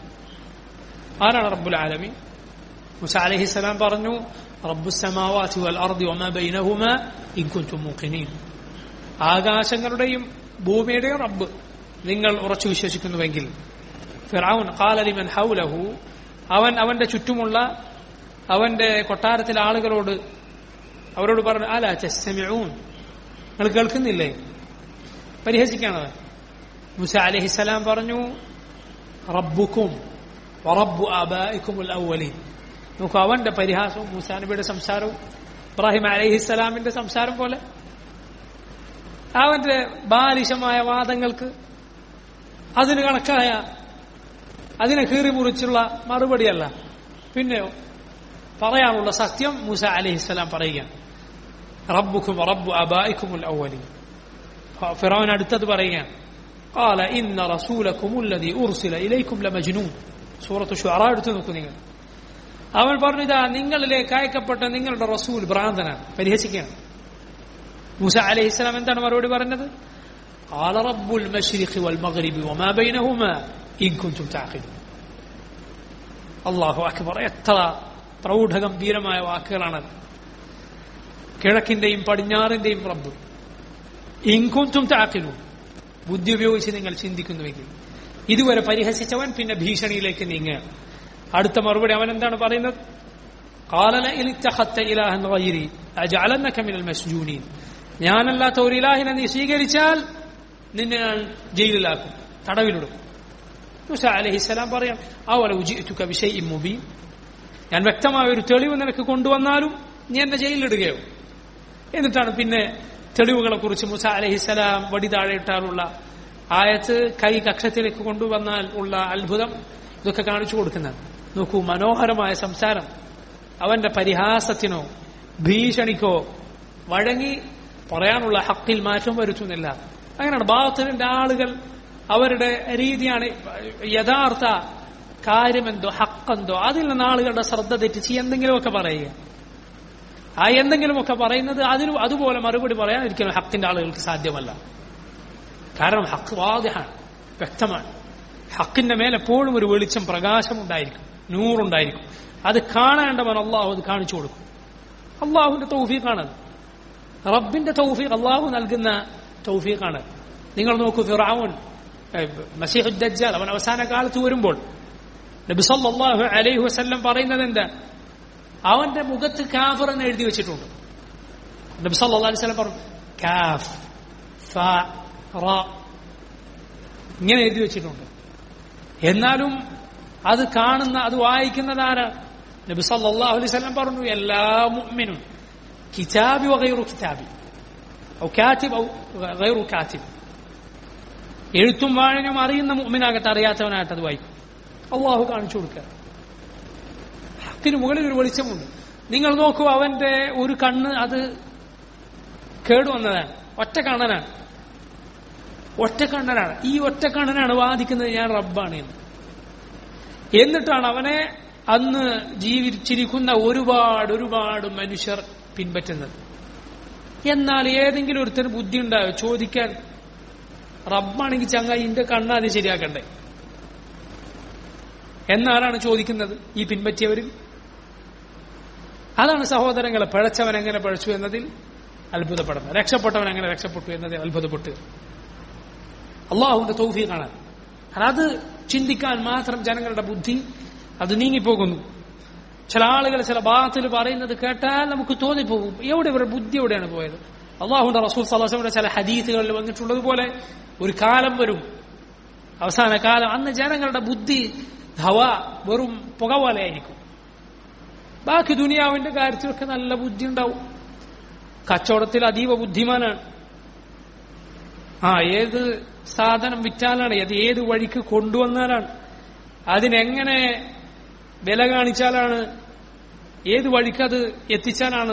ആരാണ് റബ്ബുൽ ആലമീൻ മൂസ അലഹിസലാം പറഞ്ഞു റബ്ബു സമാവാത്തി വൽ അർദി വമാ ബൈനഹുമാ ഇൻ കുൻതും മൂഖിനീൻ ആകാശങ്ങളുടെയും ഭൂമിയുടെയും റബ്ബ് നിങ്ങൾ ഉറച്ചു വിശ്വസിക്കുന്നുവെങ്കിൽ ഫിറൌൻ ഖാലലിമൻ ഹൗലഹു അവൻ അവന്റെ ചുറ്റുമുള്ള അവന്റെ കൊട്ടാരത്തിലെ ആളുകളോട് അവരോട് പറഞ്ഞു അല ചെസ്സമിഊൻ നിങ്ങൾ കേൾക്കുന്നില്ലേ പരിഹസിക്കാണത് മുസ അലഹിസലാം പറഞ്ഞു റബ്ബുക്കും റബ്ബു ആബായിക്കുമുൽ അവലീൻ നോക്കൂ അവന്റെ പരിഹാസവും മൂസാ നബിയുടെ സംസാരവും ഇബ്രാഹിം അലഹിസ്സലാമിന്റെ സംസാരം പോലെ അവന്റെ ബാലിശമായ വാദങ്ങൾക്ക് അതിന് കണക്കായ അതിനെ കീറി മുറിച്ചുള്ള മറുപടിയല്ല പിന്നെയോ പറയാനുള്ള സത്യം മൂസ അലഹിസ്സലാം പറയുകയാണ് റബ്ബുക്കും റബ്ബു അബായിക്കുമുൽ അവലി ഫിറോൻ അടുത്തത് പറയുകയാണ് قال إن رسولكم الذي أرسل إليكم لمجنون സൂറത്ത് ഷുറ എടുത്തു നോക്കൂ നിങ്ങൾ അവൻ പറഞ്ഞു ഇതാ നിങ്ങളിലേക്ക് അയക്കപ്പെട്ട നിങ്ങളുടെ റസൂൽ ഭ്രാന്തനാണ് പരിഹസിക്കുകയാണ് മൂസ അലൈഹി ഇസ്ലാം എന്താണ് മറുപടി പറഞ്ഞത് قال رب المشرق والمغرب وما بينهما إن كنتم تعقلون അള്ളാഹു അക്ബർ എത്ര പ്രൗഢഗംഭീരമായ വാക്കുകളാണത് കിഴക്കിന്റെയും പടിഞ്ഞാറിന്റെയും റബ്ബ് ഇൻകുന്തും താക്കിലും ബുദ്ധി ഉപയോഗിച്ച് നിങ്ങൾ ചിന്തിക്കുന്നുവെങ്കിൽ ഇതുവരെ പരിഹസിച്ചവൻ പിന്നെ ഭീഷണിയിലേക്ക് നീങ്ങുക അടുത്ത മറുപടി അവൻ എന്താണ് പറയുന്നത് قال لئن اتخذت إلها غيري أجعلنك من المسجونين ഞാനല്ലാത്ത ഒരു ഇലാഹിനെ നീ സ്വീകരിച്ചാൽ നിന്നെ ഞാൻ ജയിലിലാക്കും തടവിലിടും മൂസ അലഹിസ്സലാം പറയാം അവല ഉജിത്തുക വിഷയ മുബീൻ ഞാൻ വ്യക്തമായ ഒരു തെളിവ് നിനക്ക് കൊണ്ടുവന്നാലും നീ എന്നെ ജയിലിലിടുകയോ എന്നിട്ടാണ് പിന്നെ തെളിവുകളെ കുറിച്ച് മുസ അലഹിസ്സലാം വടി താഴെയിട്ടാലുള്ള ആയത്ത് കൈ കക്ഷത്തിലേക്ക് കൊണ്ടുവന്നാൽ ഉള്ള അത്ഭുതം ഇതൊക്കെ കാണിച്ചു കൊടുക്കുന്നത് നോക്കൂ മനോഹരമായ സംസാരം അവന്റെ പരിഹാസത്തിനോ ഭീഷണിക്കോ വഴങ്ങി പറയാനുള്ള ഹക്കിൽ മാറ്റം വരുത്തുന്നില്ല അങ്ങനെയാണ് ബാത്തിലിന്റെ ആളുകൾ അവരുടെ രീതിയാണ് യഥാർത്ഥ കാര്യമെന്തോ ഹക്കെന്തോ അതിൽ നിന്ന് ആളുകളുടെ ശ്രദ്ധ തെറ്റിച്ച് എന്തെങ്കിലുമൊക്കെ പറയുക ആ എന്തെങ്കിലുമൊക്കെ പറയുന്നത് അതിന് അതുപോലെ മറുപടി പറയാൻ ഒരിക്കലും ഹക്കിന്റെ ആളുകൾക്ക് സാധ്യമല്ല കാരണം ഹക്ക് വാദിഹാണ് വ്യക്തമാണ് ഹക്കിന്റെ മേലെ എപ്പോഴും ഒരു വെളിച്ചം പ്രകാശം ഉണ്ടായിരിക്കും നൂറുണ്ടായിരിക്കും അത് കാണേണ്ടവൻ അള്ളാഹു അത് കാണിച്ചു കൊടുക്കും അള്ളാഹുവിന്റെ തൗഫീഖാണത് റബ്ബിന്റെ തൗഫീഖ് അള്ളാഹു നൽകുന്ന തൗഫീഖാണ് നിങ്ങൾ നോക്കൂ ഫിറാവുൻ മസീഹ് ദജ്ജാൽ അവൻ അവസാന കാലത്ത് വരുമ്പോൾ നബി സല്ലല്ലാഹു അലൈഹി വസല്ലം പറയുന്നത് എന്താ അവന്റെ മുഖത്ത് കാഫർ എന്ന് എഴുതി വെച്ചിട്ടുണ്ട് നബി സല്ലല്ലാഹു അലൈഹി വസല്ലം പറഞ്ഞു കാഫ് ഫ റ ഇങ്ങനെ എഴുതി വെച്ചിട്ടുണ്ട് എന്നാലും അത് കാണുന്ന അത് വായിക്കുന്നത് ആരാണ് നബി സല്ലല്ലാഹു അലൈഹി വസല്ലം പറഞ്ഞു എല്ലാ മുഅ്മിനും കിതാബി വഗൈറു കിതാബി ഔ കാത്തിബ് ഔ ഗൈറു കാത്തിബ് എഴുത്തും വായനയും അറിയുന്ന മുഅ്മിനാകട്ടെ അറിയാത്തവനാകട്ടെ അത് വായിക്കും അള്ളാഹു കാണിച്ചു കൊടുക്കുക ഹക്കിന് മുകളിൽ ഒരു വെളിച്ചമുണ്ട് നിങ്ങൾ നോക്കൂ അവന്റെ ഒരു കണ്ണ് അത് കേടുവന്നതാണ് ഒറ്റ കണ്ണനാണ് ഒറ്റ കണ്ണനാണ് ഈ ഒറ്റ കണ്ണനാണ് വാദിക്കുന്നത് ഞാൻ റബ്ബാണ് എന്ന് എന്നിട്ടാണ് അവനെ അന്ന് ജീവിച്ചിരിക്കുന്ന ഒരുപാട് ഒരുപാട് മനുഷ്യർ പിൻപറ്റുന്നത് എന്നാൽ ഏതെങ്കിലും ഒരുത്തന് ബുദ്ധി ഉണ്ടായോ ചോദിക്കാൻ റബ്ബാണെങ്കിൽ ചങ്ങായി ഇന്റെ കണ്ണാദ്യം ശരിയാക്കണ്ടേ എന്നാരാണ് ചോദിക്കുന്നത് ഈ പിൻപറ്റിയവരിൽ അതാണ് സഹോദരങ്ങളെ പിഴച്ചവൻ എങ്ങനെ പിഴച്ചു എന്നതിൽ അത്ഭുതപ്പെടുന്നത് രക്ഷപ്പെട്ടവൻ എങ്ങനെ രക്ഷപ്പെട്ടു എന്നതിൽ അത്ഭുതപ്പെട്ടു അള്ളാഹുവിന്റെ തൗഫീഖാണ് അത് ചിന്തിക്കാൻ മാത്രം ജനങ്ങളുടെ ബുദ്ധി അത് നീങ്ങിപ്പോകുന്നു ചില ആളുകൾ ചില ഭാഗത്തിൽ പറയുന്നത് കേട്ടാൽ നമുക്ക് തോന്നിപ്പോകും എവിടെ ഇവരുടെ ബുദ്ധി എവിടെയാണ് പോയത് അള്ളാഹുന്റെ റസൂൽ സലാസയുടെ ചില ഹദീസുകളിൽ വന്നിട്ടുള്ളതുപോലെ ഒരു കാലം വരും അവസാന കാലം അന്ന് ജനങ്ങളുടെ ബുദ്ധി ധവ വെറും പുക പോലെയായിരിക്കും ബാക്കി ദുനിയാവിന്റെ കാര്യത്തിലൊക്കെ നല്ല ബുദ്ധി ഉണ്ടാവും കച്ചവടത്തിൽ അതീവ ബുദ്ധിമാനാണ് ആ ഏത് സാധനം വിറ്റാലാണ് അത് ഏത് വഴിക്ക് കൊണ്ടുവന്നാലാണ് അതിനെങ്ങനെ വില കാണിച്ചാലാണ് ഏത് വഴിക്കത് എത്തിച്ചാലാണ്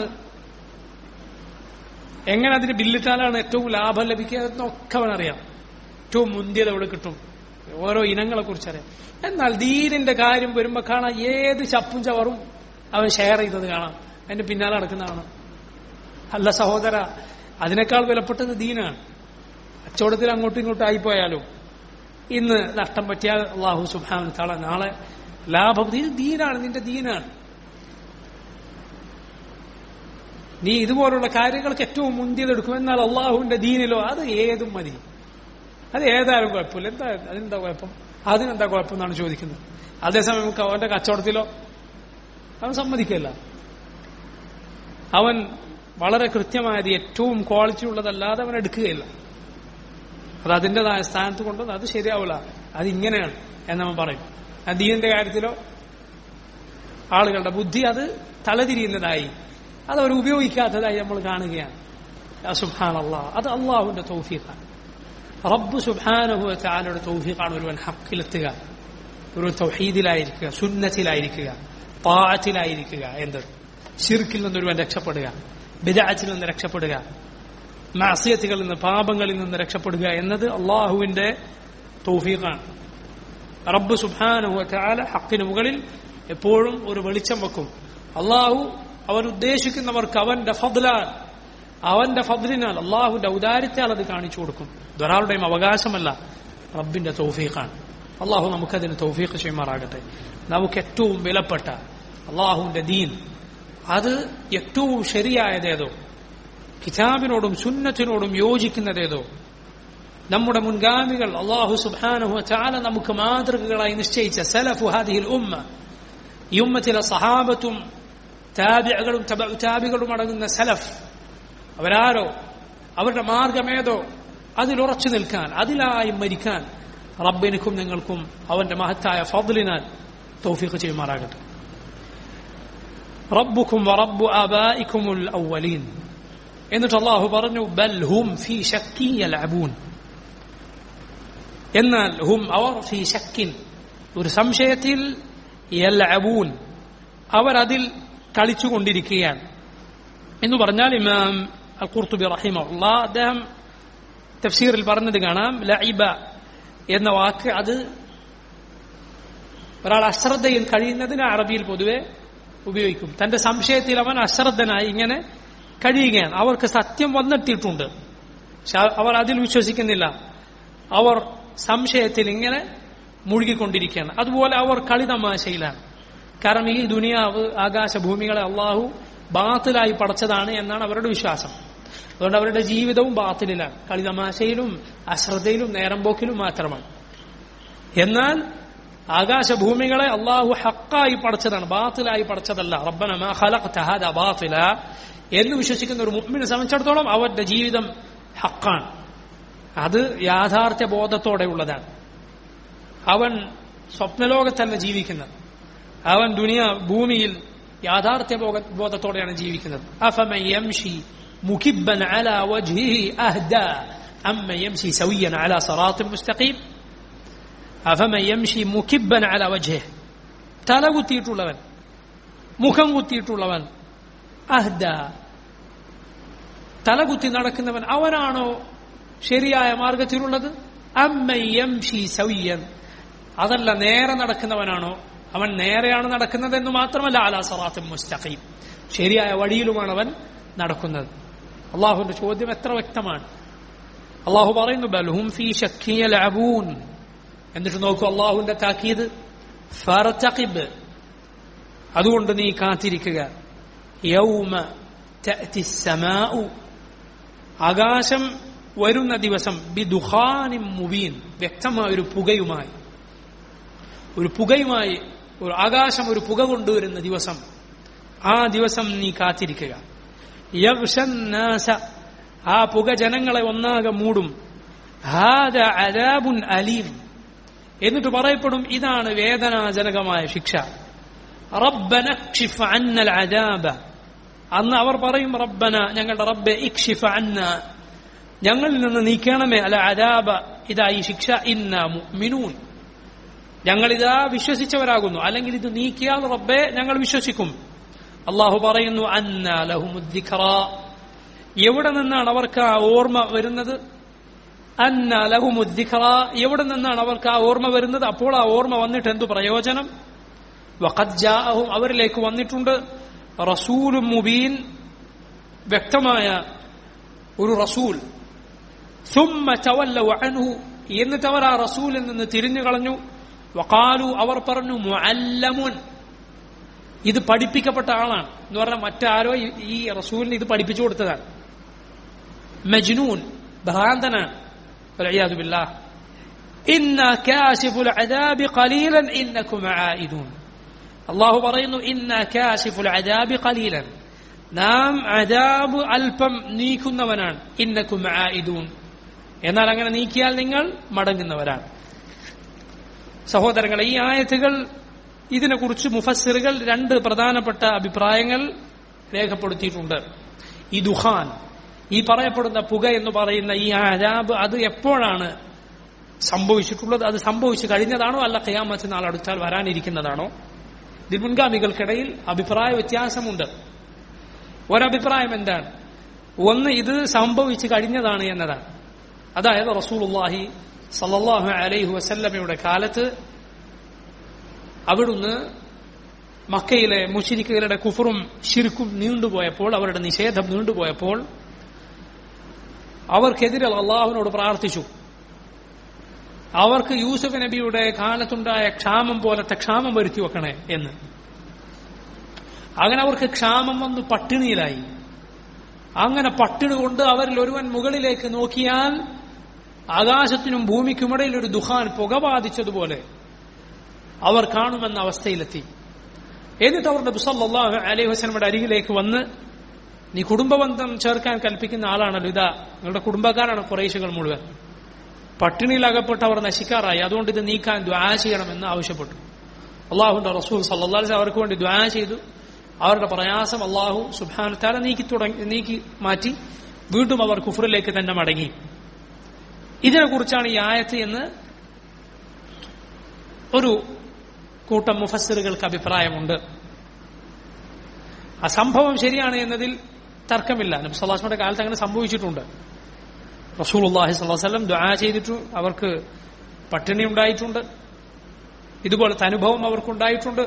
എങ്ങനെ അതിന് ബില്ലിട്ടാലാണ് ഏറ്റവും ലാഭം ലഭിക്കുക എന്നൊക്കെ അവനറിയാം ഏറ്റവും മുന്തിയത് എവിടെ കിട്ടും ഓരോ ഇനങ്ങളെ കുറിച്ചറിയാം എന്നാൽ ദീനിന്റെ കാര്യം വരുമ്പോ കാണാം ഏത് ചപ്പും ചവറും അവൻ ഷെയർ ചെയ്തത് കാണാം അതിന്റെ പിന്നാലെ നടക്കുന്നതാണ് അല്ല സഹോദര അതിനേക്കാൾ വിലപ്പെട്ടത് ദീനാണ് കച്ചവടത്തിൽ അങ്ങോട്ടും ഇങ്ങോട്ടും ആയിപ്പോയാലും ഇന്ന് നഷ്ടം പറ്റിയാൽ അള്ളാഹു സുബാൻ താള നാളെ ലാഭം ഇത് ദീനാണ് നിന്റെ ദീനാണ് നീ ഇതുപോലുള്ള കാര്യങ്ങൾക്ക് ഏറ്റവും മുന്തിയതെടുക്കും എന്നാൽ അള്ളാഹുവിന്റെ ദീനിലോ അത് ഏതും മതി അത് ഏതായാലും കുഴപ്പമില്ല എന്താ അതെന്താ കുഴപ്പം അതിനെന്താ കുഴപ്പം എന്നാണ് ചോദിക്കുന്നത് അതേസമയം നമുക്ക് അവന്റെ കച്ചവടത്തിലോ അവൻ സമ്മതിക്കില്ല അവൻ വളരെ കൃത്യമായത് ഏറ്റവും ക്വാളിറ്റി ഉള്ളതല്ലാതെ അവൻ എടുക്കുകയില്ല അത് അതിൻ്റെതായ സ്ഥാനത്ത് കൊണ്ടുവന്ന് അത് ശരിയാവില്ല അത് ഇങ്ങനെയാണ് എന്നവൻ പറയും ദീനിന്റെ കാര്യത്തിലോ ആളുകളുടെ ബുദ്ധി അത് തലതിരിയുന്നതായി അത് അവർ ഉപയോഗിക്കാത്തതായി നമ്മൾ കാണുകയാണ് സുഹാനല്ലാ അത് അള്ളാഹുവിന്റെ തൗഫീഖാണ് റബ്ബ് സുബാനഹു ചാലയുടെ തൗഫീഖാണ് ഒരുവൻ ഹക്കിലെത്തുക ഒരു തൗഹീദിലായിരിക്കുക സുന്നത്തിലായിരിക്കുക പാഴത്തിലായിരിക്കുക എന്ത് ഷിർക്കിൽ നിന്നൊരുവൻ രക്ഷപ്പെടുക ബിദാച്ചിൽ നിന്ന് രക്ഷപ്പെടുക മാസിയത്തുകളിൽ നിന്ന് പാപങ്ങളിൽ നിന്ന് രക്ഷപ്പെടുക എന്നത് അള്ളാഹുവിന്റെ തൗഫീഖാണ് റബ്ബ് സുബാനഹു ചാല ഹക്കിന് മുകളിൽ എപ്പോഴും ഒരു വെളിച്ചം വെക്കും അള്ളാഹു അവൻ ഉദ്ദേശിക്കുന്നവർക്ക് അവന്റെ ഫദ്ലാൻ അവന്റെ ഫദ്ലിനാൽ അള്ളാഹുന്റെ ഔദാര്യത്താൽ അത് കാണിച്ചു കൊടുക്കും ഇതൊരാളുടെയും അവകാശമല്ല റബ്ബിന്റെ തൗഫീഖാണ് അള്ളാഹു നമുക്കതിന് തൗഫീഖ് ചെയ്യുമാറാകട്ടെ നമുക്ക് ഏറ്റവും വിലപ്പെട്ട അള്ളാഹുവിന്റെ ദീൻ അത് ഏറ്റവും ശരിയായതേതോ കിതാബിനോടും സുന്നത്തിനോടും യോജിക്കുന്നതേതോ നമ്മുടെ മുൻഗാമികൾ അള്ളാഹു സുബാനഹു ചാല നമുക്ക് മാതൃകകളായി നിശ്ചയിച്ച സലഫു ഹാദിഹിൽ ഉമ്മ ഈ ഉമ്മത്തിലെ സഹാബത്തും താബികളും താബികളും അടങ്ങുന്ന സലഫ് അവരാരോ അവരുടെ മാർഗമേതോ അതിലുറച്ചു നിൽക്കാൻ അതിലായി മരിക്കാൻ റബ്ബിനിക്കും നിങ്ങൾക്കും അവന്റെ മഹത്തായ ഫضലിനാൽ തൗഫീഖ് ചെയ്യുമാറാകട്ടെ റബ്ബുക്കും വറബ്ബു ആബായിക്കുമുൽ അവലീൻ എന്നിട്ട് അള്ളാഹു പറഞ്ഞു ബൽ ഹും ഫി ഷക്കി യലഅബൂൻ എന്നാൽ ഹും അവർ ഫി ഷക്കിൻ ഒരു സംശയത്തിൽ യലഅബൂൻ അവർ അതിൽ കളിച്ചുകൊണ്ടിരിക്കുകയാണ് എന്ന് പറഞ്ഞാൽ ഇമാം അൽ ഖുർത്തുബി റഹിമഹുള്ള അദ്ദേഹം തഫ്സീറിൽ പറഞ്ഞത് കാണാം ലഇബ എന്ന വാക്ക് അത് ഒരാൾ അശ്രദ്ധയിൽ കഴിയുന്നതിന് അറബിയിൽ പൊതുവെ ഉപയോഗിക്കും തന്റെ സംശയത്തിൽ അവൻ അശ്രദ്ധനായി ഇങ്ങനെ കഴിയുകയാണ് അവർക്ക് സത്യം വന്നെത്തിയിട്ടുണ്ട് പക്ഷെ അവർ അതിൽ വിശ്വസിക്കുന്നില്ല അവർ സംശയത്തിൽ ഇങ്ങനെ മുഴുകിക്കൊണ്ടിരിക്കുകയാണ് അതുപോലെ അവർ കളിതമാശയിലാണ് കാരണം ഈ ദുനിയാവ് ആകാശഭൂമികളെ അള്ളാഹു ബാത്തിലായി പടച്ചതാണ് എന്നാണ് അവരുടെ വിശ്വാസം അതുകൊണ്ട് അവരുടെ ജീവിതവും ബാത്തിലാണ് കളിതമാശയിലും അശ്രദ്ധയിലും നേരം പോക്കിലും മാത്രമാണ് എന്നാൽ ആകാശഭൂമികളെ അള്ളാഹു ഹക്കായി പടച്ചതാണ് ബാത്തിലായി പടച്ചതല്ല റബ്ബന മാ ഖലഖ്ത ഹാദാ ബാത്തില എന്ന് വിശ്വസിക്കുന്ന ഒരു മുഅ്മിനെ സംബന്ധിച്ചിടത്തോളം അവരുടെ ജീവിതം ഹക്കാണ് അത് യാഥാർത്ഥ്യ ബോധത്തോടെ ഉള്ളതാണ് അവൻ സ്വപ്നലോകത്തല്ല ജീവിക്കുന്നത് അവൻ ദുനിയ ഭൂമിയിൽ യാഥാർത്ഥ്യ ബോധത്തോടെയാണ് ജീവിക്കുന്നത് അഫമൻ യംഷി മുഖിബൻ അല വജ്ഹിഹി അഹ്ദ അമ്മ യംഷി സവിയൻ അല സറാത്തിൻ മുസ്തഖീം അഫമൻ യംഷി മുഖിബൻ അല വജ്ഹിഹ് തല കുത്തിയിട്ടുള്ളവൻ മുഖം കുത്തിയിട്ടുള്ളവൻ അഹ്ദ തലകുത്തി നടക്കുന്നവൻ അവനാണോ ശരിയായ മാർഗത്തിലുള്ളത് അമ്മ യംഷി സവിയൻ അതല്ല നേരെ നടക്കുന്നവനാണോ അവൻ നേരെയാണ് നടക്കുന്നത് എന്ന് മാത്രമല്ല അലാ സറാത്തും മുസ്തഖീം ശരിയായ വഴിയിലുമാണ് അവൻ നടക്കുന്നത് അള്ളാഹുവിന്റെ ചോദ്യം എത്ര വ്യക്തമാണ് അള്ളാഹു പറയുന്നു ബൽഹും ഫീ ഷക്കിയ ലഅബൂൻ എന്നിട്ട് നോക്കൂ അള്ളാഹുവിന്റെ താക്കീത് ഫർതഖിബ് അതുകൊണ്ട് നീ കാത്തിരിക്കുക യൗമ തഅതി സമാഉ ആകാശം വരുന്ന ദിവസം ബിദുഖാനിം മുബീൻ വ്യക്തമായ ഒരു പുകയുമായി ഒരു പുകയുമായി ഒരു ആകാശം ഒരു പുക കൊണ്ടുവരുന്ന ദിവസം ആ ദിവസം നീ കാത്തിരിക്കുക യഗ്ഷന്നാസ ആ പുക ജനങ്ങളെ ഒന്നാകെ മൂടും ഹാദ അലാബുൻ അലീം എന്നിട്ട് പറയപ്പെടും ഇതാണ് വേദനാജനകമായ ശിക്ഷ റബ്ബന ക്ഷിഫ് അന്നൽ അജാബ അന്ന് അവർ പറയും റബ്ബന ഞങ്ങളുടെ റബ്ബെ ഇക്ഷിഫ അന്ന ഞങ്ങളിൽ നിന്ന് നീക്കണമേ അല അജാബ ഇതാ ഈ ശിക്ഷ ഇന്ന മുഅ്മിനൂൻ ഞങ്ങളിതാ വിശ്വസിച്ചവരാകുന്നു അല്ലെങ്കിൽ ഇത് നീക്കിയാൽ റബ്ബെ ഞങ്ങൾ വിശ്വസിക്കും അള്ളാഹു പറയുന്നു അന്ന ലഹുമുദ്ദിഖറ എവിടെ നിന്നാണ് അവർക്ക് ആ ഓർമ്മ വരുന്നത് അന്ന ലഹുമുദ്ദിഖറ എവിടെ നിന്നാണ് അവർക്ക് ആ ഓർമ്മ വരുന്നത് അപ്പോൾ ആ ഓർമ്മ വന്നിട്ട് എന്തു പ്രയോജനം വഖദ്ജാഅഹും അവരിലേക്ക് വന്നിട്ടുണ്ട് റസൂലും മുബീൻ വ്യക്തമായ ഒരു റസൂൽ ثم تولوا عنه എന്നിട്ട് അവർ ആ റസൂലിൽ നിന്ന് തിരിഞ്ഞു കളഞ്ഞു വക്കാലു അവർ പറഞ്ഞു മുഅല്ലമുൻ ഇത് പഠിപ്പിക്കപ്പെട്ട ആളാണ് എന്ന് പറഞ്ഞാൽ മറ്റാരോ ഈ റസൂലിന് ഇത് പഠിപ്പിച്ചു കൊടുത്തതാണ് മജ്നൂൻ ഭ്രാന്തനാണ് والعياذ بالله إنا كاشف العذاب قليلا إنكم عائدون الله പറയുന്നു إنا كاشف العذاب قليلا നാം അദാബ് അല്പം നീക്കുന്നവനാണ് ഇന്നക്കും ആയിദൂൻ എന്നാൽ അങ്ങനെ നീക്കിയാൽ നിങ്ങൾ മടങ്ങുന്നവരാണ് സഹോദരങ്ങളെ ഈ ആയത്തുകൾ ഇതിനെക്കുറിച്ച് മുഫസ്സിറുകൾ രണ്ട് പ്രധാനപ്പെട്ട അഭിപ്രായങ്ങൾ രേഖപ്പെടുത്തിയിട്ടുണ്ട് ഈ ദുഹാൻ ഈ പറയപ്പെടുന്ന പുക എന്ന് പറയുന്ന ഈ അജാബ് അത് എപ്പോഴാണ് സംഭവിച്ചിട്ടുള്ളത് അത് സംഭവിച്ചു കഴിഞ്ഞതാണോ അല്ല ഖിയാമത്ത് നാൾ അടുത്താൽ വരാനിരിക്കുന്നതാണോ ഇതിൽ മുൻഗാമികൾക്കിടയിൽ അഭിപ്രായ വ്യത്യാസമുണ്ട് ഒരഭിപ്രായം എന്താണ് ഒന്ന് ഇത് സംഭവിച്ചു കഴിഞ്ഞതാണ് എന്നതാണ് അതായത് റസൂലുള്ളാഹി സല്ലല്ലാഹു അലൈഹി വസല്ലമയുടെ കാലത്ത് അവിടുന്ന് മക്കയിലെ മുഷിരിക്കുകളുടെ കുഫറും ശിർക്കും നീണ്ടുപോയപ്പോൾ അവരുടെ നിഷേധം നീണ്ടുപോയപ്പോൾ അവർക്കെതിരെ അള്ളാഹുവിനോട് പ്രാർത്ഥിച്ചു അവർക്ക് യൂസുഫ് നബിയുടെ കാലത്തുണ്ടായ ക്ഷാമം പോലത്തെ ക്ഷാമം വരുത്തി വെക്കണേ എന്ന് അങ്ങനെ അവർക്ക് ക്ഷാമം വന്ന് പട്ടിണിയിലായി അങ്ങനെ പട്ടിണി കൊണ്ട് അവരിൽ ഒരുവൻ മുകളിലേക്ക് നോക്കിയാൽ ആകാശത്തിനും ഭൂമിക്കുമിടയിൽ ഒരു ദുഹാൻ പുക ബാധിച്ചതുപോലെ അവർ കാണുമെന്ന അവസ്ഥയിലെത്തി എന്നിട്ട് അവർ നബി സല്ലല്ലാഹു അലൈഹി വസല്ലമയുടെ അരികിലേക്ക് വന്ന് നീ കുടുംബബന്ധം ചേർക്കാൻ കൽപ്പിക്കുന്ന ആളാണല്ലോ ഇതാ നിങ്ങളുടെ കുടുംബക്കാരാണ് കുറേശുകൾ മുഴുവൻ പട്ടിണിയിൽ അകപ്പെട്ട് അവർ നശിക്കാറായി അതുകൊണ്ട് ഇത് നീക്കാൻ ദ്വാ ചെയ്യണമെന്ന് ആവശ്യപ്പെട്ടു അള്ളാഹുന്റെ റസൂൽ സല്ലല്ലാഹു അലൈഹി അവർക്ക് വേണ്ടി ദ്വാ ചെയ്തു അവരുടെ പ്രയാസം അള്ളാഹു സുബാനുത്താല നീക്കി തുടങ്ങി നീക്കി മാറ്റി വീണ്ടും അവർ കുഫറിലേക്ക് തന്നെ മടങ്ങി ഇതിനെക്കുറിച്ചാണ് ഈ ആയത്ത് എന്ന് ഒരു കൂട്ടം മുഫസ്സിറുകൾക്ക് അഭിപ്രായമുണ്ട് ആ സംഭവം ശരിയാണ് എന്നതിൽ തർക്കമില്ല നബി സല്ലാസ്മയുടെ കാലത്ത് അങ്ങനെ സംഭവിച്ചിട്ടുണ്ട് റസൂൽ അള്ളാഹി സ്വല്ലം ദ്വാ ചെയ്തിട്ടു അവർക്ക് പട്ടിണി ഉണ്ടായിട്ടുണ്ട് ഇതുപോലത്തെ അനുഭവം അവർക്കുണ്ടായിട്ടുണ്ട്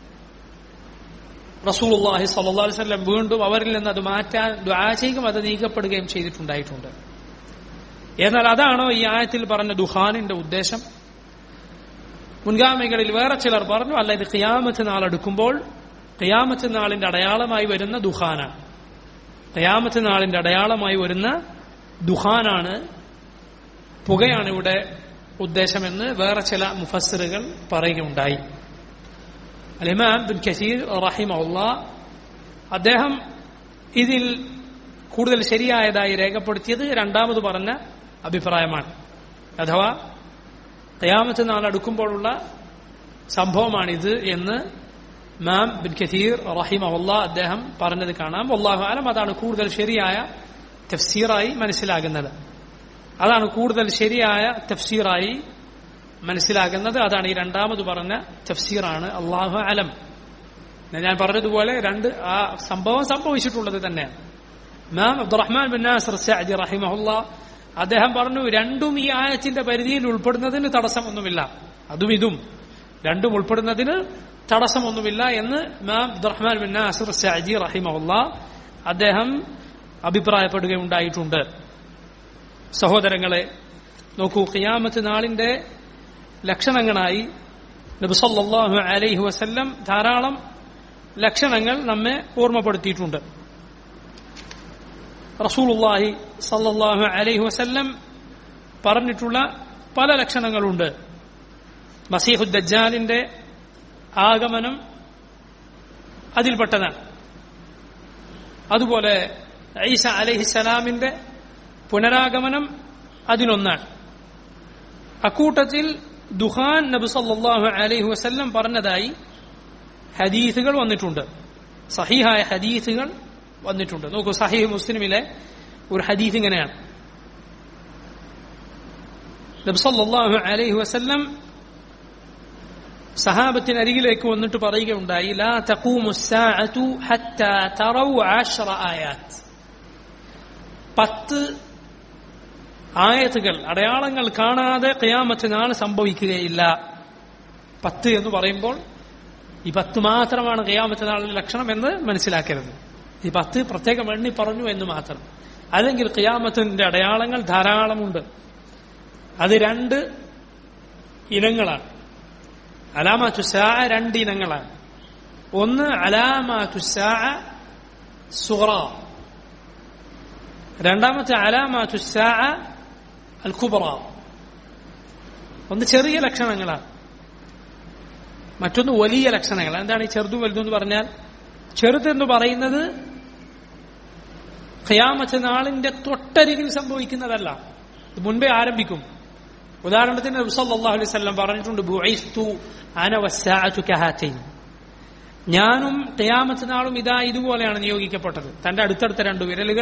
റസൂൽ അള്ളാഹി സല്ലാ വല്ലം വീണ്ടും അവരിൽ നിന്ന് അത് മാറ്റാൻ ദ്വാ ചെയ്യുകയും അത് നീക്കപ്പെടുകയും ചെയ്തിട്ടുണ്ടായിട്ടുണ്ട് എന്നാൽ അതാണോ ഈ ആയത്തിൽ പറഞ്ഞ ദുഹാനിന്റെ ഉദ്ദേശം മുൻഗാമികളിൽ വേറെ ചിലർ പറഞ്ഞു അല്ല ഇത് ഖിയാമത്ത് നാളെടുക്കുമ്പോൾ ഖിയാമത്ത് നാളിന്റെ അടയാളമായി വരുന്ന ദുഹാനാണ് ഖിയാമത്ത് നാളിന്റെ അടയാളമായി വരുന്ന ദുഹാനാണ് പുകയാണ് ഇവിടെ ഉദ്ദേശമെന്ന് വേറെ ചില മുഫസ്സിറുകൾ പറയുകയുണ്ടായി അലിമാം ബിൻ കസീർ റഹിമുള്ള അദ്ദേഹം ഇതിൽ കൂടുതൽ ശരിയായതായി രേഖപ്പെടുത്തിയത് രണ്ടാമത് പറഞ്ഞ അഭിപ്രായമാണ് അഥവാ തയ്യാമത്ത് നാൾ അടുക്കുമ്പോഴുള്ള സംഭവമാണിത് എന്ന് മാം ബിൻ കഥീർ റഹിമഹുല്ല അദ്ദേഹം പറഞ്ഞത് കാണാം അള്ളാഹു ആലം അതാണ് കൂടുതൽ ശരിയായ തഫ്സീറായി മനസ്സിലാകുന്നത് അതാണ് കൂടുതൽ ശരിയായ തഫ്സീറായി മനസ്സിലാകുന്നത് അതാണ് ഈ രണ്ടാമത് പറഞ്ഞ തഫ്സീറാണ് അള്ളാഹു അലം ഞാൻ പറഞ്ഞതുപോലെ രണ്ട് ആ സംഭവം സംഭവിച്ചിട്ടുള്ളത് തന്നെയാണ് മാം അബ്ദുറഹ്മാൻ ബിൻ നാസർ സഅദി റഹിമഹുല്ല അദ്ദേഹം പറഞ്ഞു രണ്ടും ഈ ആയത്തിന്റെ പരിധിയിൽ ഉൾപ്പെടുന്നതിന് തടസ്സമൊന്നുമില്ല അതും ഇതും രണ്ടും ഉൾപ്പെടുന്നതിന് തടസ്സമൊന്നുമില്ല എന്ന് മാം അബ്ദുറഹ്മാൻ ബിൻ നാസർ സഅദി റഹിമഹുല്ല അദ്ദേഹം അഭിപ്രായപ്പെടുകയുണ്ടായിട്ടുണ്ട് സഹോദരങ്ങളെ നോക്കൂ ഖിയാമത്ത് നാളിന്റെ ലക്ഷണങ്ങളായി നബി സല്ലല്ലാഹു അലൈഹി വസല്ലം ധാരാളം ലക്ഷണങ്ങൾ നമ്മെ ഓർമ്മപ്പെടുത്തിയിട്ടുണ്ട് റസൂലുള്ളാഹി സല്ലല്ലാഹു അലൈഹി വസല്ലം പറഞ്ഞിട്ടുള്ള പല ലക്ഷണങ്ങളുണ്ട് മസീഹുദ്ദജാലിന്റെ ആഗമനം അതിൽപ്പെട്ടതാണ് അതുപോലെ ഈസ അലഹിസലാമിന്റെ പുനരാഗമനം അതിലൊന്നാണ് അക്കൂട്ടത്തിൽ ദുഹാൻ നബി സല്ലല്ലാഹു അലൈഹി വസല്ലം പറഞ്ഞതായി ഹദീസുകൾ വന്നിട്ടുണ്ട് സഹീഹായ ഹദീസുകൾ വന്നിട്ടുണ്ട് നോക്കൂ സഹീഹ് മുസ്ലിമിലെ ഒരു ഹദീസ് ഇങ്ങനെയാണ് നബി സല്ലല്ലാഹു അലൈഹി വസല്ലം സഹാബത്തിനരികിലേക്ക് വന്നിട്ട് പറയുകയുണ്ടായി ലാ തഖൂമു الساعة حتى تروا عشر آيات പത്ത് ആയത്തുകൾ അടയാളങ്ങൾ കാണാതെ ഖിയാമത്ത് നാൾ സംഭവിക്കുകയില്ല പത്ത് എന്ന് പറയുമ്പോൾ ഈ പത്ത് മാത്രമാണ് ഖിയാമത്ത് നാളിന്റെ ലക്ഷണം എന്ന് മനസ്സിലാക്കരുത് ഈ പത്ത് പ്രത്യേകം എണ്ണി പറഞ്ഞു എന്ന് മാത്രം അല്ലെങ്കിൽ ഖിയാമത്തിന്റെ അടയാളങ്ങൾ ധാരാളമുണ്ട് അത് രണ്ട് ഇനങ്ങളാണ് അലാമാത്തുസാ രണ്ട് ഇനങ്ങളാണ് ഒന്ന് അലാമാത്തുസാ സുറ രണ്ടാമത്തെ അലാമാത്തുസാ അൽ കുബറ ഒന്ന് ചെറിയ ലക്ഷണങ്ങളാണ് മറ്റൊന്ന് വലിയ ലക്ഷണങ്ങൾ എന്താണ് ഈ ചെറുതും വലുതും എന്ന് പറഞ്ഞാൽ ചെറുതെന്ന് പറയുന്നത് ഖിയാമത്ത് നാളിന്റെ തൊട്ടരികിൽ സംഭവിക്കുന്നതല്ല ഇത് മുൻപേ ആരംഭിക്കും ഉദാഹരണത്തിന് നബി സല്ലല്ലാഹു അലൈഹി വസല്ലം പറഞ്ഞിട്ടുണ്ട് ബുഇസ്തു അന വസ്സാഅതു കഹാതൈൻ ഞാനും ഖിയാമത്ത് നാളും ഇതാ ഇതുപോലെയാണ് നിയോഗിക്കപ്പെട്ടത് തന്റെ അടുത്തടുത്ത രണ്ട് വിരലുകൾ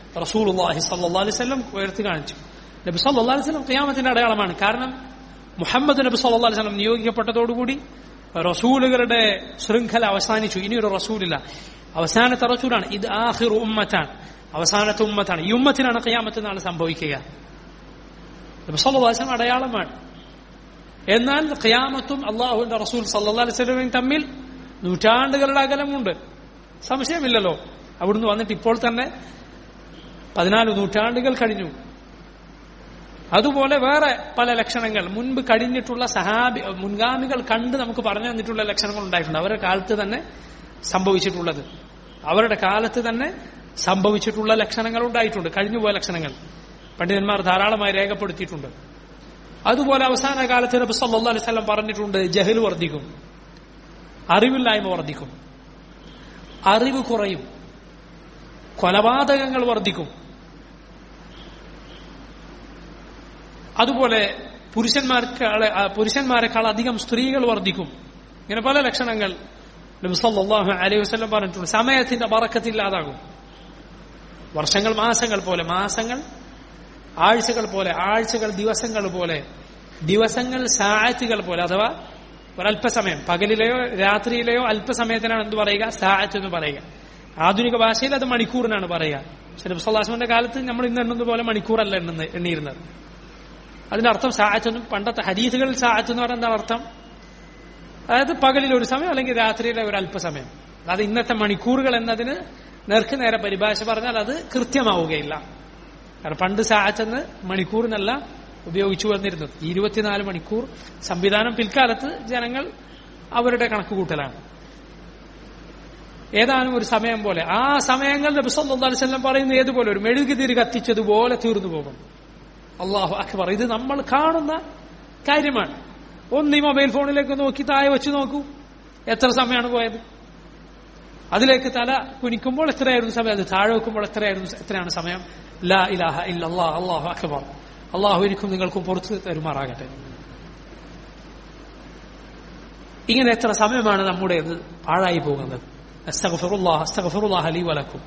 റസൂലുള്ളാഹി സല്ലല്ലാഹു അലൈഹി വസല്ലം ഉയർത്തി കാണിച്ചു നബി സല്ലല്ലാഹു അലൈഹി വസല്ലം ഖിയാമത്തിന്റെ അടയാളമാണ് കാരണം മുഹമ്മദ് നബി സല്ലല്ലാഹു അലൈഹി വസല്ലം നിയോഗിക്കപ്പെട്ടതോടുകൂടി റസൂലുകളുടെ ശൃംഖല അവസാനിച്ചു ഇനിയൊരു റസൂലില്ല അവസാനത്തെ റസൂലാണ് ഇത് ആഹിർ ഉമ്മത്താണ് അവസാനത്തെ ഉമ്മത്താണ് ഈ ഉമ്മത്തിനാണ് ഖിയാമത്ത് നാളെ സംഭവിക്കുക നബി സല്ലല്ലാഹു അലൈഹി വസല്ലം അടയാളമാണ് എന്നാൽ ഖിയാമത്തും അള്ളാഹുവിന്റെ റസൂൽ സല്ലല്ലാഹു അലൈഹി വസല്ലമയും തമ്മിൽ നൂറ്റാണ്ടുകളുടെ അകലമുണ്ട് സംശയമില്ലല്ലോ അവിടുന്ന് വന്നിട്ട് ഇപ്പോൾ തന്നെ പതിനാല് നൂറ്റാണ്ടുകൾ കഴിഞ്ഞു അതുപോലെ വേറെ പല ലക്ഷണങ്ങൾ മുൻപ് കഴിഞ്ഞിട്ടുള്ള സഹാബി മുൻഗാമികൾ കണ്ട് നമുക്ക് പറഞ്ഞു തന്നിട്ടുള്ള ലക്ഷണങ്ങൾ ഉണ്ടായിട്ടുണ്ട് അവരുടെ കാലത്ത് തന്നെ സംഭവിച്ചിട്ടുള്ളത് അവരുടെ കാലത്ത് തന്നെ സംഭവിച്ചിട്ടുള്ള ലക്ഷണങ്ങൾ ഉണ്ടായിട്ടുണ്ട് കഴിഞ്ഞുപോയ ലക്ഷണങ്ങൾ പണ്ഡിതന്മാർ ധാരാളമായി രേഖപ്പെടുത്തിയിട്ടുണ്ട് അതുപോലെ അവസാന കാലത്ത് നബി സല്ലല്ലാഹു അലൈഹി വസല്ലം പറഞ്ഞിട്ടുണ്ട് ജഹൽ വർദ്ധിക്കും അറിവില്ലായ്മ വർദ്ധിക്കും അറിവ് കുറയും കൊലപാതകങ്ങൾ വർദ്ധിക്കും അതുപോലെ പുരുഷന്മാർക്ക് പുരുഷന്മാരെക്കാൾ അധികം സ്ത്രീകൾ വർദ്ധിക്കും ഇങ്ങനെ പല ലക്ഷണങ്ങൾ നബി സല്ലല്ലാഹു അലൈഹി വസല്ലം പറഞ്ഞിട്ടുണ്ട് സമയത്തിന്റെ ബറക്കത്തില്ലാതാകും വർഷങ്ങൾ മാസങ്ങൾ പോലെ മാസങ്ങൾ ആഴ്ചകൾ പോലെ ആഴ്ചകൾ ദിവസങ്ങൾ പോലെ ദിവസങ്ങൾ സാഴത്തുകൾ പോലെ അഥവാ ഒരല്പസമയം പകലിലെയോ രാത്രിയിലെയോ അല്പസമയത്തിനാണ് എന്ത് പറയുക സാഴത്ത് എന്ന് പറയുക ആധുനിക ഭാഷയിൽ അത് മണിക്കൂറിനാണ് പറയുക പക്ഷെ സല്ലാസ്മന്റെ കാലത്ത് നമ്മൾ ഇന്ന് എണ്ണുന്നത് പോലെ മണിക്കൂറല്ല എണ്ണുന്നത് എണ്ണിയിരുന്നത് അതിന്റെ അർത്ഥം സാഹത്തൊന്നും പണ്ടത്തെ ഹരീതുകളിൽ സാഹത്ത് എന്ന് പറയുന്ന അർത്ഥം അതായത് പകലിൽ ഒരു സമയം അല്ലെങ്കിൽ രാത്രിയിലെ ഒരു അല്പസമയം അത് ഇന്നത്തെ മണിക്കൂറുകൾ എന്നതിന് നേർക്ക് നേരെ പരിഭാഷ പറഞ്ഞാൽ അത് കൃത്യമാവുകയില്ല കാരണം പണ്ട് സാഹത്തെന്ന് മണിക്കൂറിനല്ല ഉപയോഗിച്ചു വന്നിരുന്നത് ഇരുപത്തിനാല് മണിക്കൂർ സംവിധാനം പിൽക്കാലത്ത് ജനങ്ങൾ അവരുടെ കണക്കുകൂട്ടലാണ് ഏതാനും ഒരു സമയം പോലെ ആ സമയങ്ങൾ നബി സല്ലല്ലാഹു അലൈഹി വസല്ലം പറയുന്ന ഏതുപോലെ ഒരു മെഴുകുതിരി കത്തിച്ചതുപോലെ തീർന്നു പോകും അള്ളാഹു അക്ബർ ഇത് നമ്മൾ കാണുന്ന കാര്യമാണ് ഒന്ന് ഈ മൊബൈൽ ഫോണിലേക്ക് നോക്കി താഴെ വെച്ച് നോക്കൂ എത്ര സമയമാണ് പോയത് അതിലേക്ക് തല കുനിക്കുമ്പോൾ എത്രയായിരുന്നു സമയം അത് താഴെ വെക്കുമ്പോൾ എത്രയായിരുന്നു എത്രയാണ് സമയം ലാ ഇലാഹ ഇല്ലല്ലാഹ് അള്ളാഹു അക്ബർ അള്ളാഹു എനിക്കും നിങ്ങൾക്കും പുറത്ത് തരുമാറാകട്ടെ ഇങ്ങനെ എത്ര സമയമാണ് നമ്മുടെ പാഴായി പോകുന്നത് അസ്തഗ്ഫിറുല്ലാഹ് അസ്തഗ്ഫിറുല്ലാഹ് ലീ വലക്കും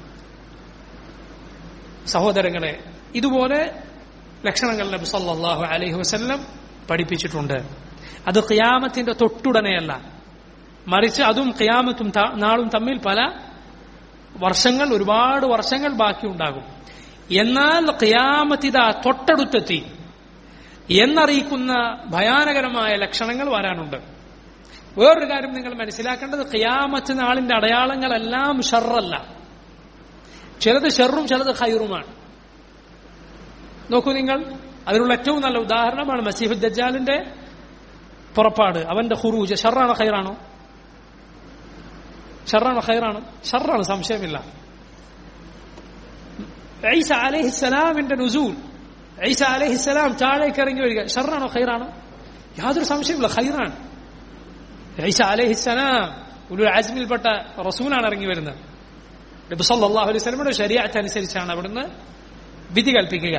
സഹോദരങ്ങളെ ഇതുപോലെ ലക്ഷണങ്ങൾ നബി സല്ലല്ലാഹു അലൈഹി വസല്ലം പഠിപ്പിച്ചിട്ടുണ്ട് അത് ഖിയാമത്തിന്റെ തൊട്ടുടനെയല്ല മറിച്ച് അതും ഖിയാമത്തും നാളും തമ്മിൽ പല വർഷങ്ങൾ ഒരുപാട് വർഷങ്ങൾ ബാക്കിയുണ്ടാകും എന്നാൽ ഖിയാമത്തിത തൊട്ടടുത്തെത്തി എന്നറിയിക്കുന്ന ഭയാനകരമായ ലക്ഷണങ്ങൾ വരാനുണ്ട് വേറൊരു കാര്യം നിങ്ങൾ മനസ്സിലാക്കേണ്ടത് ഖിയാമത്ത് നാളിന്റെ അടയാളങ്ങളെല്ലാം ഷറല്ല ചിലത് ഷെറും ചിലത് ഖൈറുമാണ് നോക്കൂ നിങ്ങൾ അതിനുള്ള ഏറ്റവും നല്ല ഉദാഹരണമാണ് മസീഹു ദജാലിന്റെ പുറപ്പാട് അവന്റെ ഹുറൂജ് ഷറാണോ ഖൈറാണോ ഷറാണോ ഖൈറാണോ ഷറാണ് സംശയമില്ല ഐസ അലഹിസ്സലാമിന്റെ നുസൂൽ ഐസ അലഹിസ്സലാം താഴേക്ക് ഇറങ്ങി വരിക ഷറാണോ ഖൈറാണോ യാതൊരു സംശയമില്ല ഖൈറാണ് ഐസ അലഹിസ്സലാം ഒരു ആസ്മിൽപ്പെട്ട റസൂലാണ് ഇറങ്ങി വരുന്നത് നബി സല്ലല്ലാഹു അലൈഹി വസല്ലമയുടെ ശരീഅത്ത് അനുസരിച്ചാണ് അവിടുന്ന് വിധി കൽപ്പിക്കുക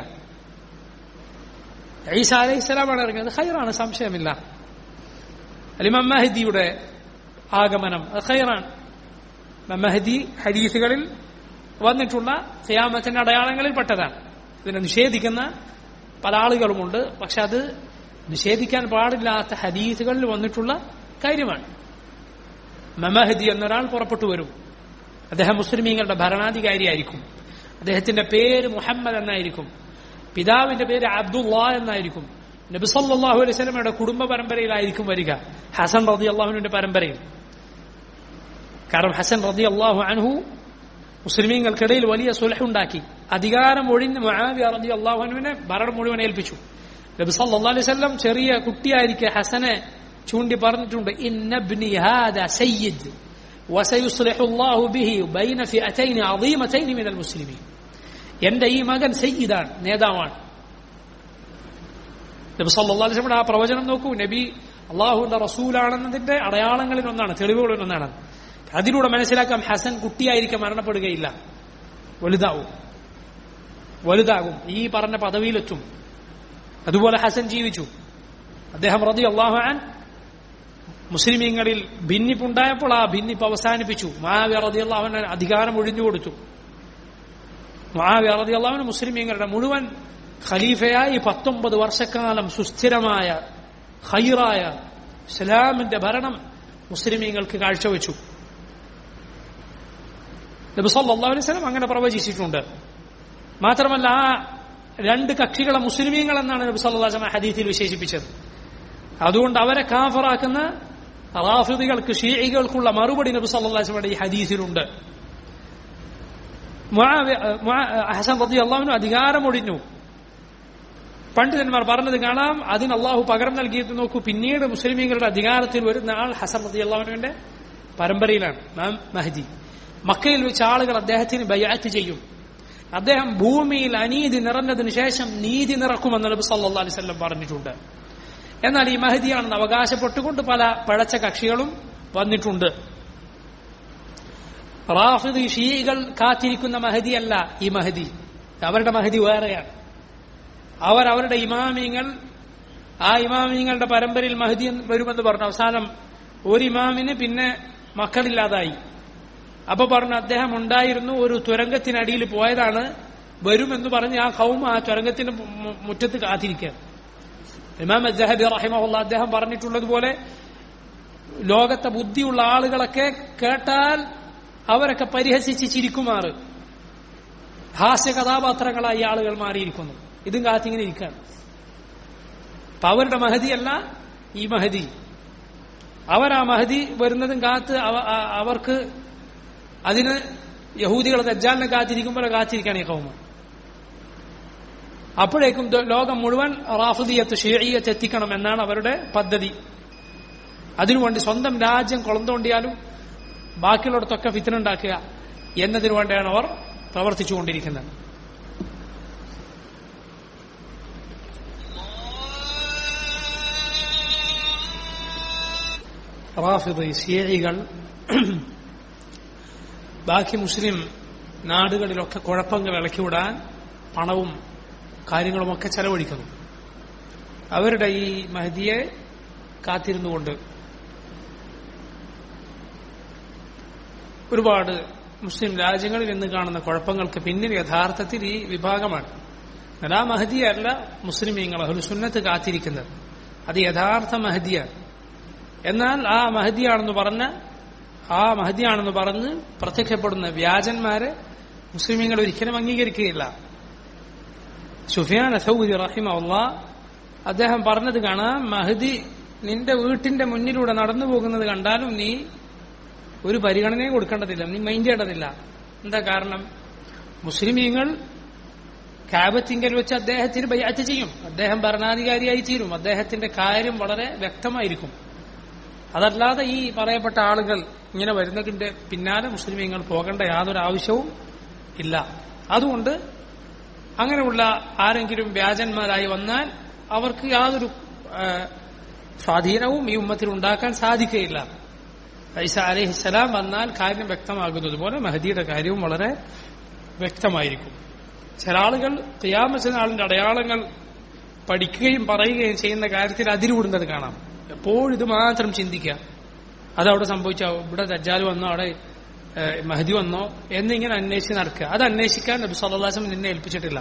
ഈസ അലൈഹിസ്സലാമാണ് ഇറങ്ങിയത് ഖൈറാണ് സംശയമില്ല അലിമാം മഹദിയുടെ ആഗമനം അത് ഖൈറാണ് മഹദി ഹദീസുകളിൽ വന്നിട്ടുള്ള ഖിയാമത്തിന്റെ അടയാളങ്ങളിൽ പെട്ടതാണ് ഇതിനെ നിഷേധിക്കുന്ന പല ആളുകളുമുണ്ട് പക്ഷെ അത് നിഷേധിക്കാൻ പാടില്ലാത്ത ഹദീസുകളിൽ വന്നിട്ടുള്ള കാര്യമാണ് മമഹദി എന്നൊരാൾ പുറപ്പെട്ടു വരും അദ്ദേഹം മുസ്ലിമീങ്ങളുടെ ഭരണാധികാരിയായിരിക്കും അദ്ദേഹത്തിന്റെ പേര് മുഹമ്മദ് എന്നായിരിക്കും പിതാവിന്റെ പേര് അബ്ദുള്ള എന്നായിരിക്കും നബി സല്ലല്ലാഹു അലൈഹി വസല്ലമയുടെ കുടുംബ പരമ്പരയിലായിരിക്കും വരിക ഹസൻ റതി അള്ളാഹുവിന്റെ പരമ്പരയിൽ കാരണം ഹസൻ റതി അള്ളാഹു അൻഹു മുസ്ലിമീങ്ങൾക്കിടയിൽ വലിയ സുലഹുണ്ടാക്കി അധികാരം ഒഴിഞ്ഞ് മഹാവിയ റതി അള്ളാഹുവിനെ ഭരണം മുഴുവൻ ഏൽപ്പിച്ചു നബി സല്ലല്ലാഹു അലൈഹി വസല്ലം ചെറിയ കുട്ടിയായിരിക്കെ ഹസനെ ചൂണ്ടി പറഞ്ഞിട്ടുണ്ട് ഇന്നബ്നി ഹാദ സയ്യിദ് وسيصلح الله به بين فئتين عظيمتين من المسلمين എന്റെ ഈ മകൻ സയ്യിദാണ് നേതാവാണ് നബി സല്ലല്ലാഹു അലൈഹി വസല്ലം ആ പ്രവചനം നോക്കൂ നബി അള്ളാഹുവിന്റെ റസൂലാണെന്നതിന്റെ അടയാളങ്ങളിൽ ഒന്നാണ് തെളിവുകളിൽ ഒന്നാണ് അതിലൂടെ മനസ്സിലാക്കാം ഹസൻ കുട്ടിയായിരിക്കും മരണപ്പെടുകയില്ല വലുതാവും വലുതാകും ഈ പറഞ്ഞ പദവിയിലെത്തും അതുപോലെ ഹസൻ ജീവിച്ചു അദ്ദേഹം റതി അള്ളാഹുആൻ മുസ്ലിമീങ്ങളിൽ ഭിന്നിപ്പുണ്ടായപ്പോൾ ആ ഭിന്നിപ്പ് അവസാനിപ്പിച്ചു മാവിയ റതി അള്ളാഹുവിന് അധികാരം ഒഴിഞ്ഞു കൊടുത്തു മുആവിയ റളിയല്ലാഹു അൻഹു മുസ്ലിമീങ്ങളുടെ മുഴുവൻ ഖലീഫയായി പത്തൊമ്പത് വർഷക്കാലം സുസ്ഥിരമായ ഹൈറായ ഇസ്ലാമിന്റെ ഭരണം മുസ്ലിമീങ്ങൾക്ക് കാഴ്ചവെച്ചു നബി സല്ലല്ലാഹു അലൈഹി വസല്ലം അങ്ങനെ പ്രവചിച്ചിട്ടുണ്ട് മാത്രമല്ല ആ രണ്ട് കക്ഷികളെ മുസ്ലിമീങ്ങൾ എന്നാണ് നബി സല്ലല്ലാഹു അലൈഹി വസല്ലം ഹദീസിൽ വിശേഷിപ്പിച്ചത് അതുകൊണ്ട് അവരെ കാഫറാക്കുന്ന റാഫിദികൾക്ക് ഷീഇകൾക്കുള്ള മറുപടി നബി സല്ലല്ലാഹു അലൈഹി വസല്ലം ഈ ഹദീസിലുണ്ട് മുആവി- മുആ- ഹസൻ റളിയല്ലാഹു അൻഹു അധികാരമൊഴിഞ്ഞു പണ്ഡിതന്മാർ പറഞ്ഞത് കാണാം അതിന് അള്ളാഹു പകരം നൽകിയിട്ട് നോക്കൂ പിന്നീട് മുസ്ലിമീങ്ങളുടെ അധികാരത്തിൽ വരുന്ന ആൾ ഹസൻ റതി അള്ളാഹുവിന്റെ പരമ്പരയിലാണ് ഇമാം മഹദി മക്കയിൽ വെച്ച് ആളുകൾ അദ്ദേഹത്തിന് ബയാറ്റ് ചെയ്യും അദ്ദേഹം ഭൂമിയിൽ അനീതി നിറഞ്ഞതിന് ശേഷം നീതി നിറക്കുമെന്ന് നബി സല്ലല്ലാഹു അലൈഹി വസല്ലം പറഞ്ഞിട്ടുണ്ട് എന്നാൽ ഈ മഹദിയാണെന്ന് അവകാശപ്പെട്ടുകൊണ്ട് പല പഴച്ച കക്ഷികളും വന്നിട്ടുണ്ട് റാഫിദ് ഷീകൾ കാത്തിരിക്കുന്ന മഹദിയല്ല ഈ മഹദി അവരുടെ മഹദി വേറെയാണ് അവർ അവരുടെ ഇമാമിങ്ങൾ ആ ഇമാമിങ്ങളുടെ പരമ്പരയിൽ മഹദി എന്ന് വരുമെന്ന് പറഞ്ഞു അവസാനം ഒരു ഇമാമിന് പിന്നെ മക്കളില്ലാതായി അപ്പൊ പറഞ്ഞു അദ്ദേഹം ഉണ്ടായിരുന്നു ഒരു തുരങ്കത്തിനടിയിൽ പോയതാണ് വരുമെന്ന് പറഞ്ഞ് ആ കൗമ ആ തുരങ്കത്തിന് മു- മുറ്റത്ത് കാത്തിരിക്കുക ഇമാം ജഹബി റഹിമഹുള്ള അദ്ദേഹം പറഞ്ഞിട്ടുള്ളതുപോലെ ലോകത്തെ ബുദ്ധിയുള്ള ആളുകളൊക്കെ കേട്ടാൽ അവരൊക്കെ പരിഹസിച്ച് ചിരിക്കുമാറ് ഹാസ്യ കഥാപാത്രങ്ങളായി ആളുകൾ മാറിയിരിക്കുന്നു ഇതും കാത്തിങ്ങനെ ഇരിക്കുകയാണ് അപ്പൊ അവരുടെ മഹതിയല്ല ഈ മഹതി അവർ ആ മഹതി വരുന്നതും കാത്ത് അവ- ആ- അവർക്ക് അതിന് യഹൂദികൾ ദജ്ജാലിനെ കാത്തിരിക്കുമ്പോൾ കാത്തിരിക്കുകയാണ് ഈ കൗമ അപ്പോഴേക്കും ദ- ലോകം മുഴുവൻ റാഫുദിയത്ത് ഷീയത്ത് എത്തിക്കണം എന്നാണ് അവരുടെ പദ്ധതി അതിനുവേണ്ടി സ്വന്തം രാജ്യം കൊളന്തോണ്ടിയാലും ബാക്കിയുള്ളിടത്തൊക്കെ ഫിത്തന ഉണ്ടാക്കുക എന്നതിനു വേണ്ടിയാണ് അവർ പ്രവർത്തിച്ചുകൊണ്ടിരിക്കുന്നത് റാഫിദ് ഷിയകൾ ബാക്കി മുസ്ലിം നാടുകളിലൊക്കെ കുഴപ്പങ്ങൾ ഇളക്കിവിടാൻ പണവും കാര്യങ്ങളുമൊക്കെ ചെലവഴിക്കുന്നു അവരുടെ ഈ മഹദിയെ കാത്തിരുന്നുകൊണ്ട് ഒരുപാട് മുസ്ലിം രാജ്യങ്ങളിൽ ഇന്ന് കാണുന്ന കുഴപ്പങ്ങൾക്ക് പിന്നിൽ യഥാർത്ഥത്തിൽ ഈ വിഭാഗമാണ് എന്നാൽ ആ മഹദിയല്ല മുസ്ലിമീങ്ങൾ അഹ്ലുസുന്നത്ത് കാത്തിരിക്കുന്നത് അത് യഥാർത്ഥ മഹദിയാണ് എന്നാൽ ആ മഹദിയാണെന്ന് പറഞ്ഞ ആ മഹദിയാണെന്ന് പറഞ്ഞ് പ്രത്യക്ഷപ്പെടുന്ന വ്യാജന്മാരെ മുസ്ലിമീങ്ങൾ ഒരിക്കലും അംഗീകരിക്കുകയില്ല സുഫിയാൻ അസൗദി റഹിമ അദ്ദേഹം പറഞ്ഞത് കാണാം മഹദി നിന്റെ വീട്ടിന്റെ മുന്നിലൂടെ നടന്നു പോകുന്നത് കണ്ടാലും നീ ഒരു പരിഗണനയും കൊടുക്കേണ്ടതില്ല നീ മൈൻഡ് ചെയ്യേണ്ടതില്ല എന്താ കാരണം മുസ്ലിമീങ്ങൾ കാബത്തിങ്കൽ വെച്ച് അദ്ദേഹത്തിന് ബയ്യാറ്റ് ചെയ്യും അദ്ദേഹം ഭരണാധികാരിയായി തീരും അദ്ദേഹത്തിന്റെ കാര്യം വളരെ വ്യക്തമായിരിക്കും അതല്ലാതെ ഈ പറയപ്പെട്ട ആളുകൾ ഇങ്ങനെ വരുന്നതിന്റെ പിന്നാലെ മുസ്ലിമീങ്ങൾ പോകേണ്ട യാതൊരു ആവശ്യവും ഇല്ല അതുകൊണ്ട് അങ്ങനെയുള്ള ആരെങ്കിലും വ്യാജന്മാരായി വന്നാൽ അവർക്ക് യാതൊരു ആ, സ്വാധീനവും ഈ ഉമ്മത്തിൽ ഉണ്ടാക്കാൻ സാധിക്കുകയില്ല ഐസ അലഹിസ്സലാം വന്നാൽ കാര്യം വ്യക്തമാകുന്നത് പോലെ മഹദിയുടെ കാര്യവും വളരെ വ്യക്തമായിരിക്കും ചില ആളുകൾ ക്രിയാമച്ച നാളിന്റെ അടയാളങ്ങൾ പഠിക്കുകയും പറയുകയും ചെയ്യുന്ന കാര്യത്തിൽ അതിരുവിടുന്നത് കാണാം എപ്പോഴും ഇത് മാത്രം ചിന്തിക്കുക അതവിടെ സംഭവിച്ചോ ഇവിടെ ദജ്ജാൽ വന്നോ അവിടെ ഏഹ്, മഹദി വന്നോ എന്നിങ്ങനെ അന്വേഷിച്ച് നടക്കുക അത് അന്വേഷിക്കാൻ നബി സല്ലാസ്ലം നിന്നെ ഏൽപ്പിച്ചിട്ടില്ല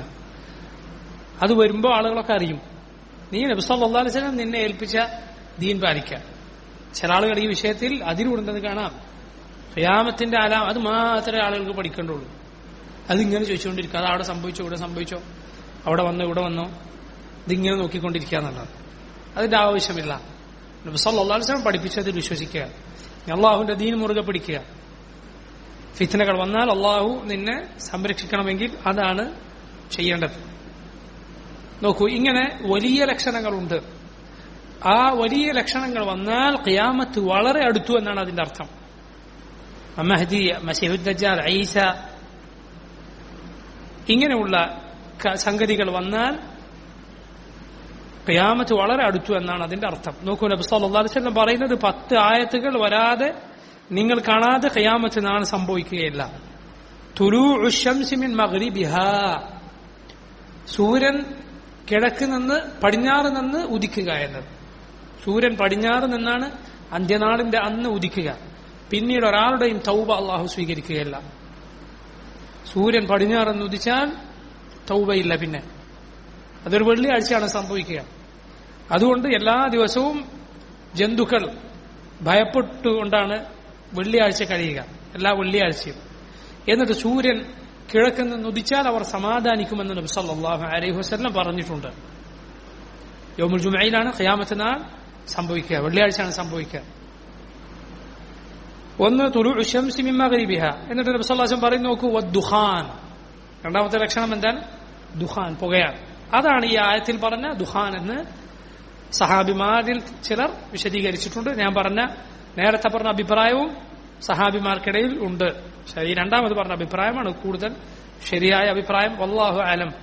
അത് വരുമ്പോൾ ആളുകളൊക്കെ അറിയും നീ നബി സല്ലാ അലൈവലം നിന്നെ ഏൽപ്പിച്ച ദീൻ പാലിക്കുക ചില ആളുകൾ ഈ വിഷയത്തിൽ അതിരുവിടുന്നത് കാണാം ഖിയാമത്തിന്റെ അലാം അത് മാത്രമേ ആളുകൾക്ക് പഠിക്കേണ്ടുള്ളൂ അതിങ്ങനെ ചോദിച്ചുകൊണ്ടിരിക്കുക അത് അവിടെ സംഭവിച്ചോ ഇവിടെ സംഭവിച്ചോ അവിടെ വന്നോ ഇവിടെ വന്നോ ഇതിങ്ങനെ നോക്കിക്കൊണ്ടിരിക്കുക എന്നുള്ളത് അതിന്റെ ആവശ്യമില്ല നബി സല്ലല്ലാഹു അലൈഹി വസല്ലം പഠിപ്പിച്ചതിൽ വിശ്വസിക്കുക അള്ളാഹുവിന്റെ ദീൻ മുറുകെ പിടിക്കുക ഫിത്തനകൾ വന്നാൽ അള്ളാഹു നിന്നെ സംരക്ഷിക്കണമെങ്കിൽ അതാണ് ചെയ്യേണ്ടത് നോക്കൂ ഇങ്ങനെ വലിയ ലക്ഷണങ്ങളുണ്ട് ആ വലിയ ലക്ഷണങ്ങൾ വന്നാൽ ഖിയാമത്ത് വളരെ അടുത്തു എന്നാണ് അതിന്റെ അർത്ഥം മഹദി മസീഹുദ്ദജാൽ ഐസ ഇങ്ങനെയുള്ള ക- സംഗതികൾ വന്നാൽ ഖിയാമത്ത് വളരെ അടുത്തു എന്നാണ് അതിന്റെ അർത്ഥം നോക്കൂ നബി സല്ലല്ലാഹു അലൈഹി വസല്ലം പറയുന്നത് പത്ത് ആയത്തുകൾ വരാതെ നിങ്ങൾ കാണാതെ ഖിയാമത്ത് നാളെ സംഭവിക്കുകയില്ല തുലൂഉ ശംസി മിൻ മഗ്രിബിഹാ സൂര്യൻ കിഴക്ക് നിന്ന് പടിഞ്ഞാറ് നിന്ന് ഉദിക്കുക എന്നത് സൂര്യൻ പടിഞ്ഞാറ് നിന്നാണ് അന്ത്യനാളിന്റെ അന്ന് ഉദിക്കുക പിന്നീട് ഒരാളുടെയും തൗബ അള്ളാഹു സ്വീകരിക്കുകയില്ല സൂര്യൻ പടിഞ്ഞാറെന്ന് ഉദിച്ചാൽ തൗബയില്ല പിന്നെ അതൊരു വെള്ളിയാഴ്ചയാണ് സംഭവിക്കുക അതുകൊണ്ട് എല്ലാ ദിവസവും ജന്തുക്കൾ ഭയപ്പെട്ടുകൊണ്ടാണ് വെള്ളിയാഴ്ച കഴിയുക എല്ലാ വെള്ളിയാഴ്ചയും എന്നിട്ട് സൂര്യൻ കിഴക്കിൽ നിന്ന് ഉദിച്ചാൽ അവർ സമാധാനിക്കുമെന്ന് നബി സല്ലല്ലാഹു അലൈഹി വസല്ലം പറഞ്ഞിട്ടുണ്ട് യോമുൽ ജുമയിലാണ് ഖിയാമത്ത് നാൾ സംഭവിക്കുക വെള്ളിയാഴ്ചയാണ് സംഭവിക്കുക ഒന്ന് തുലു ഷംസി മിൻ മഗ്രിബിഹ എന്നിട്ട് നബി സല്ലല്ലാഹു അലൈഹി വസല്ലം പറയും നോക്കൂ വദ്ദുഖാൻ രണ്ടാമത്തെ ലക്ഷണം എന്താണ് ദുഖാൻ പുകയാണ് അതാണ് ഈ ആയത്തിൽ പറഞ്ഞ ദുഖാൻ എന്ന് സഹാബിമാരിൽ ചിലർ വിശദീകരിച്ചിട്ടുണ്ട് ഞാൻ പറഞ്ഞ നേരത്തെ പറഞ്ഞ അഭിപ്രായവും സഹാബിമാർക്കിടയിൽ ഉണ്ട് ശരി രണ്ടാമത് പറഞ്ഞ അഭിപ്രായമാണ് കൂടുതൽ ശരിയായ അഭിപ്രായം വല്ലാഹു ആലം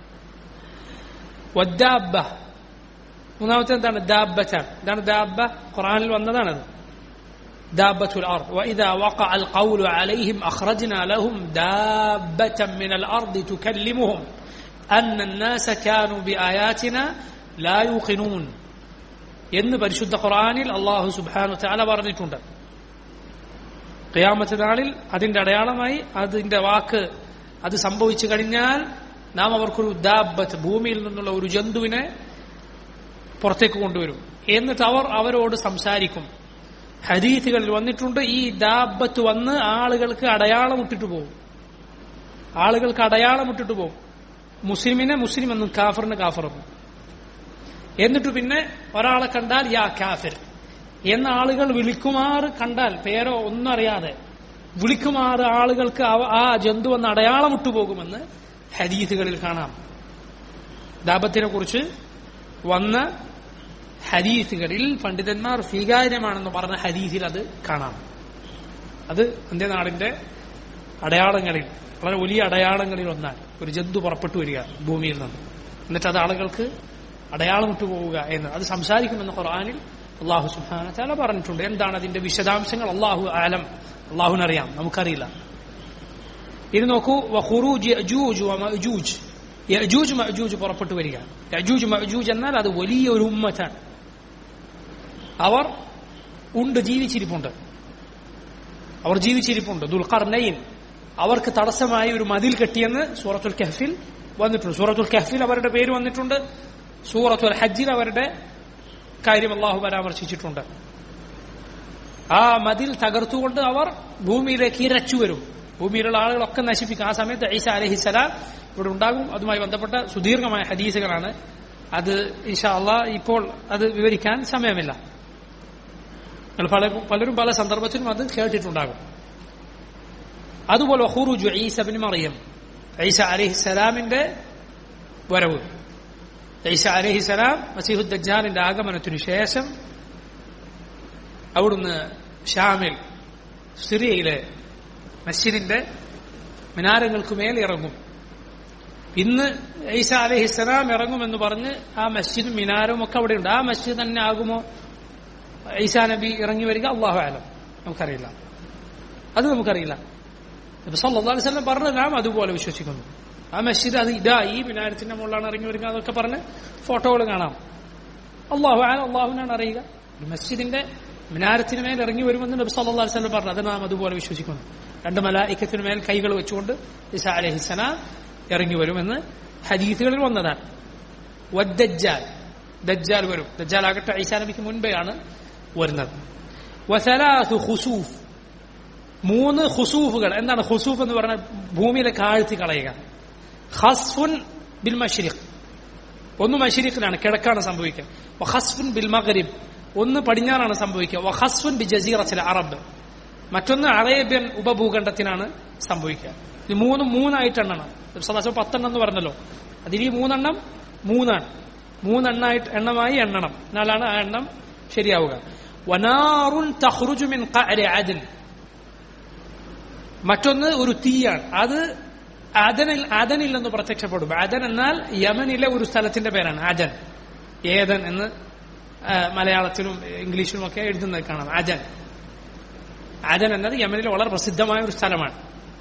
വദ്ദാബ മൂന്നാമത്തെ എന്താണ് ദാബറ്റാണ് എന്താണ് ദാബ ഖുറാനിൽ വന്നതാണത് دابة الأرض وإذا وقع القول عليهم أخرجنا لهم دابة من الأرض تكلمهم أن الناس كانوا بآياتنا لا يوقنون എന്ന് പരിശുദ്ധ ഖുറാനിൽ അള്ളാഹു സുബാനു താല പറഞ്ഞിട്ടുണ്ട് ഖിയാമത്ത് നാളിൽ അതിന്റെ അടയാളമായി അതിന്റെ വാക്ക് അത് സംഭവിച്ചു കഴിഞ്ഞാൽ നാം അവർക്കൊരു ദാബത്ത് ഭൂമിയിൽ നിന്നുള്ള ഒരു ജന്തുവിനെ പുറത്തേക്ക് കൊണ്ടുവരും എന്നിട്ട് അവർ അവരോട് സംസാരിക്കും ഹദീത്തുകളിൽ വന്നിട്ടുണ്ട് ഈ ദാബത്ത് വന്ന് ആളുകൾക്ക് അടയാളം ഇട്ടിട്ട് പോകും ആളുകൾക്ക് അടയാളം ഇട്ടിട്ട് പോകും മുസ്ലിമിനെ മുസ്ലിം എന്നും കാഫറിന് കാഫറെന്നും എന്നിട്ട് പിന്നെ ഒരാളെ കണ്ടാൽ യാ കാഫിർ എന്ന ആളുകൾ വിളിക്കുമാറ് കണ്ടാൽ പേരോ ഒന്നും അറിയാതെ വിളിക്കുമാറ് ആളുകൾക്ക് അവ- ആ ജന്തു വന്ന് അടയാളം ഇട്ടുപോകുമെന്ന് ഹദീസുകളിൽ കാണാം ദാപത്തിനെ കുറിച്ച് വന്ന ഹദീസുകളിൽ പണ്ഡിതന്മാർ സ്വീകാര്യമാണെന്ന് പറഞ്ഞ ഹദീസിൽ അത് കാണാം അത് അന്ത്യനാടിന്റെ അടയാളങ്ങളിൽ വളരെ വലിയ അടയാളങ്ങളിൽ ഒന്നാണ് ഒരു ജന്തു പുറപ്പെട്ടു വരിക ഭൂമിയിൽ നിന്ന് എന്നിട്ട് അത് ആളുകൾക്ക് അടയാളം ഇട്ടു പോവുക എന്ന് അത് സംസാരിക്കുമെന്ന് ഖുർആനിൽ അള്ളാഹു സുഹാന താല പറഞ്ഞിട്ടുണ്ട് എന്താണ് അതിന്റെ വിശദാംശങ്ങൾ അള്ളാഹു ആലം അള്ളാഹുവിനറിയാം നമുക്കറിയില്ല ഇത് നോക്കൂ വഖുറൂജ് യഅജൂജ് വമഅജൂജ് യഅജൂജ് മഅജൂജ് പുറപ്പെട്ടു വരിക യഅജൂജ് മഅജൂജ് എന്നാൽ അത് വലിയ ഒരു ഉമ്മത്താണ് അവർ ഉണ്ട് ജീവിച്ചിരിപ്പുണ്ട് അവർ ജീവിച്ചിരിപ്പുണ്ട് ദുൽഖർനയിൻ അവർക്ക് തടസ്സമായി ഒരു മതിൽ കെട്ടിയെന്ന് സൂറത്തുൽ കഹഫിൽ വന്നിട്ടുണ്ട് സൂറത്തുൽ കഹഫിൽ അവരുടെ പേര് വന്നിട്ടുണ്ട് സൂറത്തുൽ ഹജ്ജിൽ അവരുടെ കാര്യം അള്ളാഹു പരാമർശിച്ചിട്ടുണ്ട് ആ മതിൽ തകർത്തുകൊണ്ട് അവർ ഭൂമിയിലേക്ക് ഇരച്ചു വരും ഭൂമിയിലുള്ള ആളുകളൊക്കെ നശിപ്പിക്കും ആ സമയത്ത് ഐസ അലഹിസലാം ഇവിടെ ഉണ്ടാകും അതുമായി ബന്ധപ്പെട്ട സുദീർഘമായ ഹദീസുകളാണ് അത് ഇൻഷാ അള്ളാ ഇപ്പോൾ അത് വിവരിക്കാൻ സമയമില്ല നിങ്ങൾ പല പലരും പല സന്ദർഭത്തിലും അത് കേട്ടിട്ടുണ്ടാകും അതുപോലെ ഹുറുജു ഈസബിന് മറിയം ഐസ അലഹിസലാമിന്റെ വരവ് ഐസ അലഹിസലാം മസീഹുദ് ദജ്ജാലിന്റെ ആഗമനത്തിനു ശേഷം അവിടുന്ന് ഷാമിൽ സിറിയയിലെ മസ്ജിദിന്റെ മിനാരങ്ങൾക്ക് മേൽ ഇറങ്ങും ഇന്ന് ഈസ അലഹിസ്സലാം ഇറങ്ങുമെന്ന് പറഞ്ഞ് ആ മസ്ജിദും മിനാരവും ഒക്കെ അവിടെ ഉണ്ട് ആ മസ്ജിദ് തന്നെ ആകുമോ ഈസാ നബി ഇറങ്ങി വരിക അള്ളാഹു ആലം നമുക്കറിയില്ല അത് നമുക്കറിയില്ല നബി സല്ലല്ലാഹു അലൈഹി വസല്ലം പറഞ്ഞു നാം അതുപോലെ വിശ്വസിക്കുന്നു ആ മസ്ജിദ് അത് ഇതാ ഈ മിനാരത്തിന്റെ മുകളിലാണ് ഇറങ്ങി വരിക അതൊക്കെ പറഞ്ഞ് ഫോട്ടോകൾ കാണാം അള്ളാഹു ആലം അള്ളാഹുവിനാണ് അറിയുക ഈ മസ്ജിദിന്റെ മിനാരത്തിന് മേൽ ഇറങ്ങി വരുമെന്ന് നബി സല്ലല്ലാഹു അലൈഹി വസല്ലം പറഞ്ഞു അത് നാം അതുപോലെ വിശ്വസിക്കുന്നു രണ്ട് മലായിക്കത്തിന് മേൽ കൈകൾ വെച്ചുകൊണ്ട് ഇസാ അലഹിസലാം ഇറങ്ങി വരുമെന്ന് ഹദീസുകളിൽ വന്നതാണ് വദ്ദജ്ജാൽ ദജ്ജാൽ വരും ദജ്ജാൽ ആകട്ടെ ഈസാ നബിക്ക് മുൻപെയാണ് വരുന്നത് വസലാസു ഖുസൂഫ് മൂന്ന് ഖുസൂഫുകൾ എന്താണ് ഖുസൂഫ് എന്ന് പറഞ്ഞാൽ ഭൂമിയിലെ കാഴ്ത്തി കളയുക ഖസ്ഫുൻ ബിൽ മഷ്രിഖ് ഒന്ന് മഷ്രിഖിലാണ് കിഴക്കാണ് സംഭവിക്കുക വഖസ്ഫുൻ ബിൽ മഗ്രിബ് ഒന്ന് പടിഞ്ഞാറാണ് സംഭവിക്കുക വഖസ്ഫുൻ ബി ജസീറത്തിൽ അറബ് മറ്റൊന്ന് അറേബ്യൻ ഉപഭൂഖണ്ഡത്തിനാണ് സംഭവിക്കുക ഇത് മൂന്നും മൂന്നായിട്ട് എണ്ണണം സദാശം പത്തെണ്ണം എന്ന് പറഞ്ഞല്ലോ അതിൽ ഈ മൂന്നെണ്ണം മൂന്നാണ് മൂന്നെണ്ണായിട്ട് എണ്ണമായി എണ്ണണം എന്നാലാണ് ആ എണ്ണം ശരിയാവുക വനാറുൻ തഹ്റുജു മിൻ ഖഅരി അദൻ മറ്റൊന്ന് ഒരു തീയാണ് അത് അദനിൽ അദനിൽ നിന്ന് പ്രത്യക്ഷപ്പെടും അദൻ എന്നാൽ യമനിലെ ഒരു സ്ഥലത്തിന്റെ പേരാണ് അദൻ ഏതൻ എന്ന് ആ, മലയാളത്തിലും ഇംഗ്ലീഷിലും ഒക്കെ എഴുതുന്നത് കാണാം അജൻ അജൻ എന്നത് യമനിലെ വളരെ പ്രസിദ്ധമായ ഒരു സ്ഥലമാണ്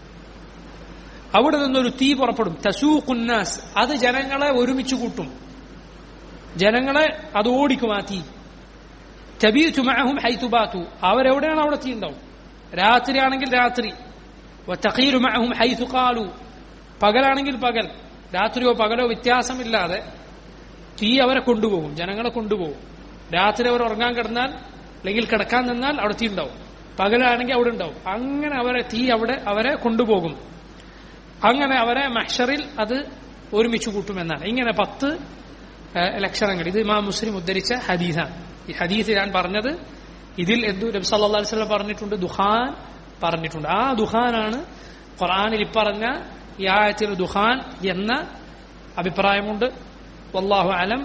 അവിടെ നിന്നൊരു തീ പുറപ്പെടും തസൂഖുന്നാസ് അത് ജനങ്ങളെ ഒരുമിച്ച് കൂട്ടും ജനങ്ങളെ അത് ഓടിക്കും ആ തീ തബീതു മഅഹും ഹൈതുബാതു അവരെവിടെയാണ് അവിടെ തീ ഉണ്ടാവും രാത്രിയാണെങ്കിൽ രാത്രി വത്തഖീലു മഅഹും ഹൈതു ഖാലു പകലാണെങ്കിൽ പകൽ രാത്രിയോ പകലോ വ്യത്യാസമില്ലാതെ തീ അവരെ കൊണ്ടുപോകും ജനങ്ങളെ കൊണ്ടുപോകും രാത്രി അവർ ഉറങ്ങാൻ കിടന്നാൽ അല്ലെങ്കിൽ കിടക്കാൻ നിന്നാൽ അവിടെ തീ ഉണ്ടാവും പകലാണെങ്കിൽ അവിടെ ഉണ്ടാവും അങ്ങനെ അവരെ തീ അവിടെ അവരെ കൊണ്ടുപോകും അങ്ങനെ അവരെ മഹ്ഷറിൽ അത് ഒരുമിച്ച് കൂട്ടുമെന്നാണ് ഇങ്ങനെ പത്ത് ഏഹ്, ലക്ഷണങ്ങൾ ഇത് ഇമാം മുസ്ലിം ഉദ്ധരിച്ച ഹദീസാണ് ഈ ഹദീസ് ഞാൻ പറഞ്ഞത് ഇതിൽ എന്തു നബി സല്ലല്ലാഹു അലൈഹി വസല്ലം പറഞ്ഞിട്ടുണ്ട് ദുഹാൻ പറഞ്ഞിട്ടുണ്ട് ആ ദുഹാനാണ് ഖുർആനിൽ ഇപ്പറഞ്ഞ ഈ ആയത്തിൽ ദുഹാൻ എന്ന അഭിപ്രായമുണ്ട് വല്ലാഹു അലം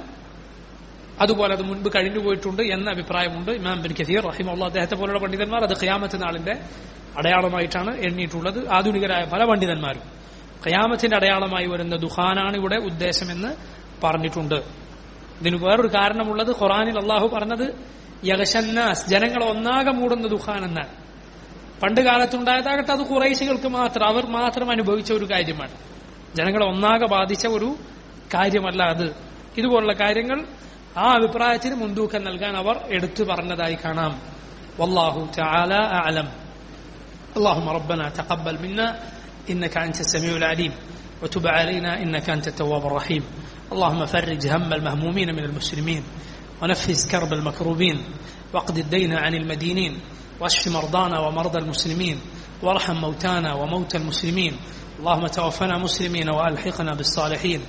അതുപോലെ അത് മുൻപ് കഴിഞ്ഞു പോയിട്ടുണ്ട് എന്ന അഭിപ്രായമുണ്ട് ഇമാം ബിൻ കഥീർ റഹിമുള്ള അദ്ദേഹത്തെ പോലുള്ള പണ്ഡിതന്മാർ അത് ഖിയാമത്ത് നാളിന്റെ അടയാളമായിട്ടാണ് എണ്ണിയിട്ടുള്ളത് ആധുനികരായ പല പണ്ഡിതന്മാരും ഖിയാമത്തിന്റെ അടയാളമായി വരുന്ന ദുഹാനാണ് ഇവിടെ ഉദ്ദേശമെന്ന് പറഞ്ഞിട്ടുണ്ട് ഇതിന് വേറൊരു കാരണമുള്ളത് ഖുറാനിൽ അള്ളാഹു പറഞ്ഞത് യഗശന്നാസ് ജനങ്ങളെ ഒന്നാകെ മൂടുന്ന ദുഹാൻ എന്നാണ് പണ്ട് കാലത്തുണ്ടായതാകട്ടെ അത് കുറേശികൾക്ക് മാത്രം അവർ മാത്രം അനുഭവിച്ച ഒരു കാര്യമാണ് ജനങ്ങളെ ഒന്നാകെ ബാധിച്ച ഒരു കാര്യമല്ല അത് ഇതുപോലുള്ള കാര്യങ്ങൾ ആ അഭിപ്രായത്തിന് മുൻതൂക്കം നൽകാൻ അവർ എടുത്തു പറഞ്ഞതായി കാണാം വല്ലാഹു തആല അഅലം اللهم ربنا تقبل منا انك انت السميع العليم وتب علينا انك انت التواب الرحيم اللهم فرج هم المهمومين من المسلمين ونفذ كرب المكروبين واقض الدين عن المدينين واشف مرضانا ومرضى المسلمين وارحم موتانا وموتى المسلمين اللهم توفنا مسلمين والحقنا بالصالحين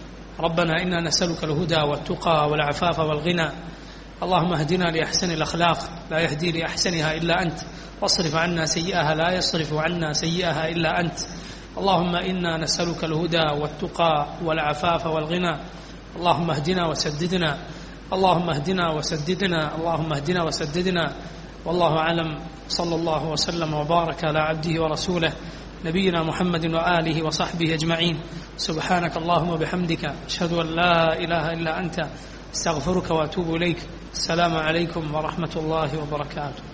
ربنا انا نسالك الهدى والتقى والعفاف والغنى اللهم اهدنا لاحسن الاخلاق لا يهدي لاحسنها الا انت واصرف عنا سيئها لا يصرف عنا سيئها الا انت اللهم انا نسالك الهدى والتقى والعفاف والغنى اللهم اهدنا وسددنا اللهم اهدنا وسددنا اللهم اهدنا وسددنا والله اعلم صلى الله وسلم وبارك على عبده ورسوله نبينا محمد واله وصحبه اجمعين سبحانك اللهم وبحمدك اشهد ان لا اله الا انت استغفرك واتوب اليك السلام عليكم ورحمه الله وبركاته